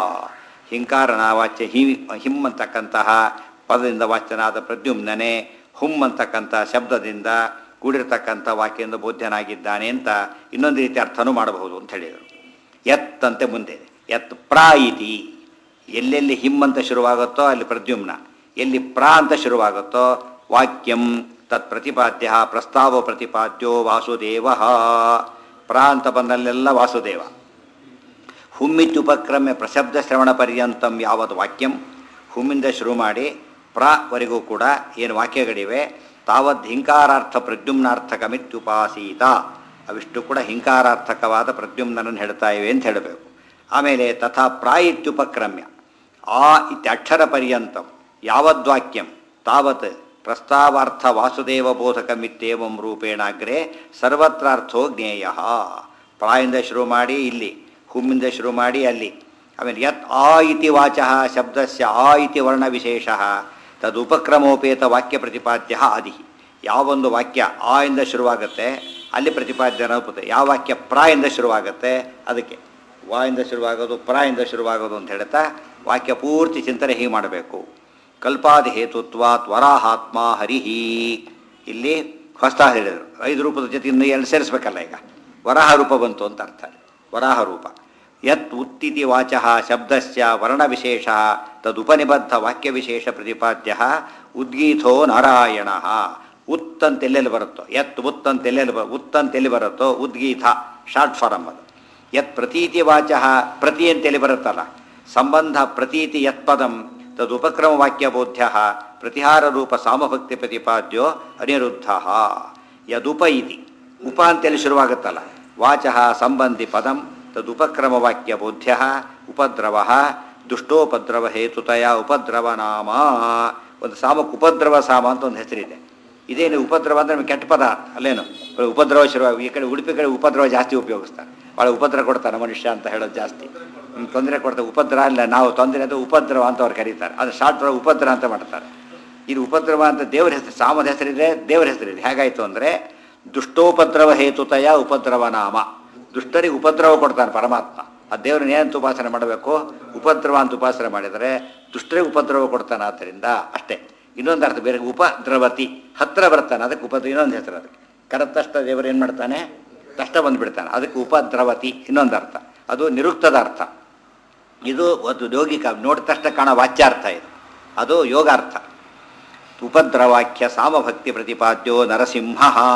ಹಿಂಕಾರನ ವಾಚ್ಯ ಹಿ ಹಿಮ್ ಅಂತಕ್ಕಂತಹ ಪದದಿಂದ ವಾಚ್ಯನಾದ ಪ್ರದ್ಯುಮ್ನನೆ ಹುಮ್ ಅಂತಕ್ಕಂಥ ಶಬ್ದದಿಂದ ಕೂಡಿರ್ತಕ್ಕಂಥ ವಾಕ್ಯದಿಂದ ಬೋಧ್ಯನಾಗಿದ್ದಾನೆ ಅಂತ ಇನ್ನೊಂದು ರೀತಿ ಅರ್ಥನೂ ಮಾಡಬಹುದು ಅಂತ ಹೇಳಿದರು ಯತ್ ಅಂತೆ ಮುಂದೆ ಇದೆ. ಯತ್ ಪ್ರಾ ಇತಿ ಎಲ್ಲೆಲ್ಲಿ ಹಿಮ್ ಅಂತ ಶುರುವಾಗುತ್ತೋ ಅಲ್ಲಿ ಪ್ರದ್ಯುಮ್ನ ಎಲ್ಲಿ ಪ್ರಾ ಅಂತ ಶುರುವಾಗುತ್ತೋ ವಾಕ್ಯಂ ತತ್ ಪ್ರತಿಪಾದ್ಯ ಪ್ರಸ್ತಾವ ಪ್ರತಿಪಾದ್ಯೋ ವಾಸುದೇವ ಪ್ರಾ ಅಂತ ಬಂದಲ್ಲೆಲ್ಲ ವಾಸುದೇವ ಹುಮ್ಮಿತ್ಯುಪಕ್ರಮ್ಯ ಪ್ರಶಬ್ದ ಶ್ರವಣ ಪರ್ಯಂತಂ ಯಾವತ್ತು ವಾಕ್ಯಂ ಹುಮ್ಮಿಂದ ಶುರು ಮಾಡಿ ಪ್ರವರೆಗೂ ಕೂಡ ಏನು ವಾಕ್ಯಗಳಿವೆ ತಾವದ್ ಹಿಂಕಾರಾರ್ಥ ಪ್ರದ್ಯುಮ್ನಾರ್ಥಕಮಿತ್ಯುಪಾಸೀತ ಅವಿಷ್ಟು ಕೂಡ ಹಿಂಕಾರಾರ್ಥಕವಾದ ಪ್ರದ್ಯುಮ್ನನ್ನು ಹೇಳ್ತಾ ಇವೆ ಅಂತ ಹೇಳಬೇಕು ಆಮೇಲೆ ತಥಾ ಪ್ರಾಯಿತ್ಯುಪಕ್ರಮ್ಯ ಆ ಇತ್ಯಕ್ಷರ ಪರ್ಯಂತಂ ಯಾವದ್ವಾಕ್ಯಂ ತಾವತ್ ಪ್ರಸ್ತಾವಾರ್ಥ ವಾಸುದೇವ ಬೋಧಕಮಿತ್ಯೇವಂ ರೂಪೇಣಾಗ್ರೆ ಸರ್ವತ್ರಾರ್ಥೋ ಜ್ಞೇಯ ಪ್ರಾಯಿಂದ ಶುರು ಮಾಡಿ ಇಲ್ಲಿ ಹುಮ್ಮಿಂದ ಶುರು ಮಾಡಿ ಅಲ್ಲಿ ಆಮೇಲೆ ಯತ್ ಆ ಇತಿ ವಾಚಃ ಶಬ್ದಸ್ಯ ಆ ಇತಿ ವರ್ಣ ವಿಶೇಷ ತದುಪಕ್ರಮೋಪೇತ ವಾಕ್ಯ ಪ್ರತಿಪಾದ್ಯ ಆದಿ ಯಾವೊಂದು ವಾಕ್ಯ ಆ ಇಂದ ಶುರುವಾಗುತ್ತೆ ಅಲ್ಲಿ ಪ್ರತಿಪಾದ್ಯ ರೂಪತೆ ಯಾವ ವಾಕ್ಯ ಪ್ರಾ ಇಂದ ಶುರುವಾಗುತ್ತೆ ಅದಕ್ಕೆ ವಾ ಇಂದ ಶುರುವಾಗೋದು ಪ್ರಾ ಇಂದ ಶುರುವಾಗೋದು ಅಂತ ಹೇಳ್ತಾ ವಾಕ್ಯ ಪೂರ್ತಿ ಚಿಂತನೆ ಹೀಗೆ ಮಾಡಬೇಕು ಕಲ್ಪಾದಿ ಹೇತುತ್ವಾತ್ ವರಾಹಾತ್ಮ ಹರಿಹಿ ಇಲ್ಲಿ ಹೊಸ ಹೇಳಿದರು ಐದು ರೂಪದ ಜೊತೆ ಇನ್ನು ಎರಡು ಸೇರಿಸ್ಬೇಕಲ್ಲ ಈಗ ವರಾಹ ರೂಪ ಬಂತು ಅಂತ ಅರ್ಥ ವರಾಹ ರೂಪ ಯತ್ ಉತ್ತಿತಿ ವಾಚಃ ಶಬ್ದಸ್ಯ ವರ್ಣವಿಶೇಷ ತದುಪನಿಬದ್ಧ ವಾಕ್ಯವಿಶೇಷ ಪ್ರತಿಪಾದ್ಯ ಉದ್ಗೀತೋ ನಾರಾಯಣ ಉತ್ ಅಂತ ಎಲ್ಲೆಲ್ಲಿ ಬರುತ್ತೋ ಯತ್ ಉತ್ ಅಂತ ಎಲ್ಲೆಲ್ಲಿ ಬ ಉತ್ ಅಂತ ಎಲ್ಲಿ ಬರುತ್ತೋ ಉದ್ಗೀತ ಶಾರ್ಟ್ ಫಾರಮ್ ಅದು ಯತ್ ಪ್ರತೀತಿ ವಾಚಃ ಪ್ರತಿ ಅಂತ ಎಲ್ಲಿ ಬರುತ್ತಲ್ಲ ಸಂಬಂಧ ಪ್ರತೀತಿ ಯತ್ಪದಂ ತದುಪಕ್ರಮ ವಾಕ್ಯಬೋಧ್ಯ ಪ್ರತಿಹಾರ ರೂಪ ಸಾಮಭಕ್ತಿ ಪ್ರತಿಪಾದ್ಯೋ ಅನಿರುದ್ಧ ಯದುಪ ಇತಿ ಉಪ ಅಂತೇಳಿ ಶುರುವಾಗುತ್ತಲ್ಲ ವಾಚಃ ಸಂಬಂಧಿ ಪದಂ ತದುಪಕ್ರಮ ವಾಕ್ಯ ಬೋಧ್ಯ ಉಪದ್ರವ ದುಷ್ಟೋಪದ್ರವ ಹೇತುತಯ ಉಪದ್ರವ ನಾಮ ಒಂದು ಸಾಮಕ್ಕೆ ಉಪದ್ರವ ಸಾಮ ಅಂತ ಒಂದು ಹೆಸರಿದೆ ಇದೇನು ಉಪದ್ರವ ಅಂದರೆ ನಮಗೆ ಕೆಟ್ಟ ಪದ ಅಲ್ಲೇನು ಉಪದ್ರವ ಶುರುವಾಗಿ ಈ ಕಡೆ ಉಡುಪಿ ಕಡೆ ಉಪದ್ರವ ಜಾಸ್ತಿ ಉಪಯೋಗಿಸ್ತಾರೆ ಭಾಳ ಉಪದ್ರ ಕೊಡ್ತಾನೆ ಮನುಷ್ಯ ಅಂತ ಹೇಳೋದು ಜಾಸ್ತಿ ತೊಂದರೆ ಕೊಡ್ತಾರೆ ಉಪದ್ರ ಅಲ್ಲ ನಾವು ತೊಂದರೆ ಅಂತ ಉಪದ್ರವ ಅಂತ ಅವ್ರು ಕರೀತಾರೆ ಅದು ಶಾರ್ಟ್ ಉಪದ್ರ ಅಂತ ಮಾಡ್ತಾರೆ ಇದು ಉಪದ್ರವ ಅಂತ ದೇವರ ಹೆಸರು ಸಾಮದ ಹೆಸರಿದೆ ದೇವರ ಹೆಸರಿದೆ ಹೇಗಾಯಿತು ಅಂದರೆ ದುಷ್ಟೋಪದ್ರವ ಹೇತುತಯ ಉಪದ್ರವ ನಾಮ ದುಷ್ಟರಿಗೆ ಉಪದ್ರವ ಕೊಡ್ತಾನೆ ಪರಮಾತ್ಮ ಆ ದೇವರನ್ನ ಏನಂತ ಉಪಾಸನೆ ಮಾಡಬೇಕು ಉಪದ್ರವ ಅಂತ ಉಪಾಸನೆ ಮಾಡಿದರೆ ದುಷ್ಟರಿಗೆ ಉಪದ್ರವ ಕೊಡ್ತಾನೆ ಆದ್ದರಿಂದ ಅಷ್ಟೇ ಇನ್ನೊಂದು ಅರ್ಥ ಬೇರೆ ಉಪದ್ರವತಿ ಹತ್ರ ಬರ್ತಾನೆ ಅದಕ್ಕೆ ಉಪದ್ರ ಇನ್ನೊಂದು ಹೆಸರು ಅದಕ್ಕೆ ಕರೆತಷ್ಟ ದೇವರು ಏನು ಮಾಡ್ತಾನೆ ಕಷ್ಟ ಬಂದುಬಿಡ್ತಾನೆ ಅದಕ್ಕೆ ಉಪದ್ರವತಿ ಇನ್ನೊಂದು ಅರ್ಥ ಅದು ನಿರುಕ್ತದ ಅರ್ಥ ಇದು ಒಂದು ಯೋಗಿಕ ನೋಡಿದ ತಕ್ಷಣ ಕಾಣೋ ವಾಚ್ಯಾರ್ಥ ಇದು ಅದು ಯೋಗಾರ್ಥ ಉಪದ್ರವಾಕ್ಯ ಸಾಮಭಕ್ತಿ ಪ್ರತಿಪಾದ್ಯೋ ನರಸಿಂಹ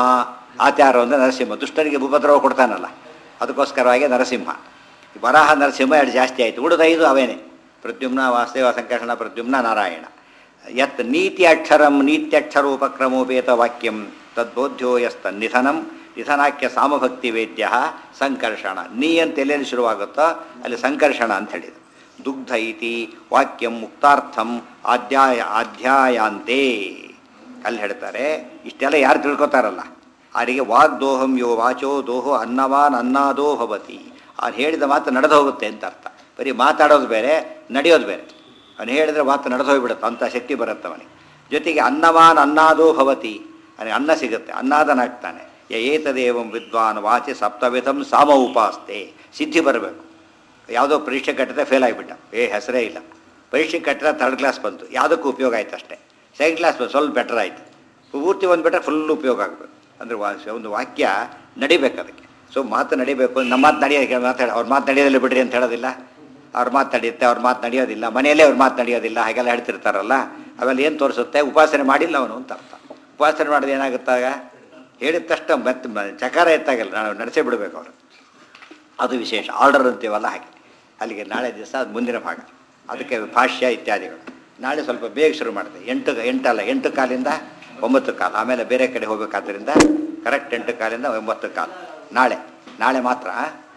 ಆಚಾರ ಅಂದರೆ ನರಸಿಂಹ ದುಷ್ಟರಿಗೆ ಉಪದ್ರವ ಕೊಡ್ತಾನಲ್ಲ ಅದಕ್ಕೋಸ್ಕರವಾಗಿ ನರಸಿಂಹ ಈ ವರಾಹ ನರಸಿಂಹ ಎರಡು ಜಾಸ್ತಿ ಆಯಿತು ಉಳಿದ ಐದು ಅವೇನೆ ಪ್ರದ್ಯುಮ್ನ ವಾಸುದೇವ ಸಂಕರ್ಷಣ ಪ್ರದ್ಯುಮ್ನ ನಾರಾಯಣ ಯತ್ ನೀತಿ ಅಕ್ಷರಂ ನೀತ್ಯಕ್ಷರ ಉಪಕ್ರಮೋಪೇತ ವಾಕ್ಯಂ ತದ್ಬೋಧ್ಯ ಯಸ್ತನ್ನಿಧನಂ ನಿಧನಾಕ್ಯ ಸಾಮಭಕ್ತಿ ವೇದ್ಯ ಸಂಕರ್ಷಣ ನೀ ಅಂತ ಎಲ್ಲೆಲ್ಲಿ ಶುರುವಾಗುತ್ತೋ ಅಲ್ಲಿ ಸಂಕರ್ಷಣ ಅಂತ ಹೇಳಿದ್ರು ದುಗ್ಧ ಇತಿ ವಾಕ್ಯಂ ಮುಕ್ತಾರ್ಥಂ ಆಧ್ಯಾಯ ಆಧ್ಯಾಯಾಂತೆ ಅಲ್ಲಿ ಹೇಳ್ತಾರೆ ಇಷ್ಟೆಲ್ಲ ಯಾರು ತಿಳ್ಕೊತಾರಲ್ಲ ಅವರಿಗೆ ವಾಗ್ದೋಹಂ ಯೋ ವಾಚೋ ದೋಹೋ ಅನ್ನವಾನ್ ಅನ್ನಾದೋ ಭವತಿ ಅವ್ನು ಹೇಳಿದ ಮಾತು ನಡೆದು ಹೋಗುತ್ತೆ ಅಂತ ಅರ್ಥ ಬರೀ ಮಾತಾಡೋದು ಬೇರೆ ನಡೆಯೋದು ಬೇರೆ ಅವನು ಹೇಳಿದ್ರೆ ಮಾತು ನಡೆದು ಹೋಗ್ಬಿಡುತ್ತೆ ಅಂಥ ಶಕ್ತಿ ಬರುತ್ತೆ ಅವನಿಗೆ ಜೊತೆಗೆ ಅನ್ನವಾನ್ ಅನ್ನಾದೋ ಭವತಿ ಅವನಿಗೆ ಅನ್ನ ಸಿಗುತ್ತೆ ಅನ್ನಾದನಾಗ್ತಾನೆ ಯ ಏತದೇವಂ ವಿದ್ವಾನ್ ವಾಚಿ ಸಪ್ತವಿಧಂ ಸಾಮ ಉಪಾಸ್ತೆ ಸಿದ್ಧಿ ಬರಬೇಕು ಯಾವುದೋ ಪರೀಕ್ಷೆ ಕಟ್ಟಿದ್ರೆ ಫೇಲ್ ಆಗಿಬಿಟ್ಟ ಏ ಹೆಸರೇ ಇಲ್ಲ ಪರೀಕ್ಷೆ ಕಟ್ಟಿದ್ರೆ ಥರ್ಡ್ ಕ್ಲಾಸ್ ಬಂತು ಯಾವುದಕ್ಕೂ ಉಪಯೋಗ ಆಯ್ತು ಅಷ್ಟೇ ಸೆಕೆಂಡ್ ಕ್ಲಾಸ್ ಬಂತು ಸ್ವಲ್ಪ ಬೆಟರ್ ಆಯಿತು ಪೂರ್ತಿ ಬಂದುಬಿಟ್ರೆ ಫುಲ್ ಉಪಯೋಗ ಆಗಬೇಕು ಅಂದರೆ ವಾ ಒಂದು ವಾಕ್ಯ ನಡಿಬೇಕು ಅದಕ್ಕೆ ಸೊ ಮಾತು ನಡಿಬೇಕು ನಮ್ಮ ಮಾತು ನಡೆಯೋದಕ್ಕೆ ಮಾತಾಡಿ ಅವ್ರ ಮಾತು ನಡೆಯೋದಿಲ್ಲ ಬಿಡ್ರಿ ಅಂತ ಹೇಳೋದಿಲ್ಲ ಅವ್ರ ಮಾತು ನಡೆಯುತ್ತೆ ಅವ್ರ ಮಾತು ನಡೆಯೋದಿಲ್ಲ ಮನೆಯಲ್ಲೇ ಅವ್ರ ಮಾತು ನಡೆಯೋದಿಲ್ಲ ಹಾಗೆಲ್ಲ ಹೇಳ್ತಿರ್ತಾರಲ್ಲ ಅವೆಲ್ಲ ಏನು ತೋರಿಸುತ್ತೆ ಉಪಾಸನೆ ಮಾಡಿಲ್ಲ ಅವನು ಅಂತ ಅರ್ಥ ಉಪಾಸನೆ ಮಾಡಿದ್ರೆ ಏನಾಗುತ್ತಾಗ ಹೇಳಿದ ತಕ್ಷಣ ಮತ್ತೆ ಮ- ಚಕಾರ ಎತ್ತಾಗಲ್ಲ ನಾವು ನಡೆಸೇ ಬಿಡಬೇಕು ಅವರು ಅದು ವಿಶೇಷ ಆರ್ಡರ್ ಅಂತೀವಲ್ಲ ಹಾಗೆ ಅಲ್ಲಿಗೆ ನಾಳೆ ದಿವಸ ಅದು ಮುಂದಿನ ಭಾಗ ಅದಕ್ಕೆ ಭಾಷ್ಯ ಇತ್ಯಾದಿಗಳು ನಾಳೆ ಸ್ವಲ್ಪ ಬೇಗ ಶುರು ಮಾಡಿದೆ ಎಂಟು ಎಂಟಲ್ಲ ಎಂಟು ಕಾಲಿಂದ ಒಂಬತ್ತು ಕಾಲು ಆಮೇಲೆ ಬೇರೆ ಕಡೆ ಹೋಗಬೇಕಾದ್ರಿಂದ ಕರೆಕ್ಟ್ ಎಂಟು ಕಾಲಿಂದ ಒಂಬತ್ತು ಕಾಲು ನಾಳೆ ನಾಳೆ ಮಾತ್ರ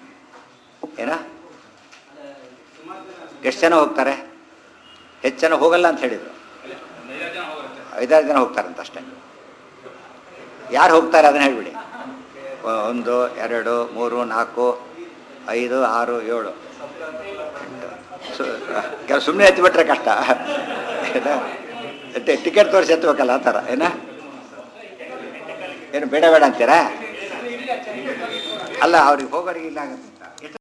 ಏನ ಎಷ್ಟು ಜನ ಹೋಗ್ತಾರೆ ಹೆಚ್ಚು ಜನ ಹೋಗಲ್ಲ ಅಂತ ಹೇಳಿದರು ಐದಾರು ಜನ ಹೋಗ್ತಾರಂತ ಅಷ್ಟೇ ಯಾರು ಹೋಗ್ತಾರೆ ಅದನ್ನ ಹೇಳ್ಬಿಡಿ ಒ- ಒಂದು ಎರಡು ಮೂರು ನಾಲ್ಕು ಐದು ಆರು ಏಳು ಎಂಟು ಸು ಕೆಲವು ಸುಮ್ಮನೆ ಎತ್ತಿಬಿಟ್ರೆ ಕಷ್ಟ ಏನ ಟಿ- ಟಿಕೆಟ್ ತೋರಿಸಿ ಎತ್ತಬೇಕಲ್ಲ ಆ ಥರ ಏನ ಏನು ಬೇಡ ಬೇಡ ಅಂತೀರಾ ಅಲ್ಲ ಅವ್ರಿಗೆ ಹೋಗೋರಿಗೆ ಇಲ್ಲ ಆಗುತ್ತೆ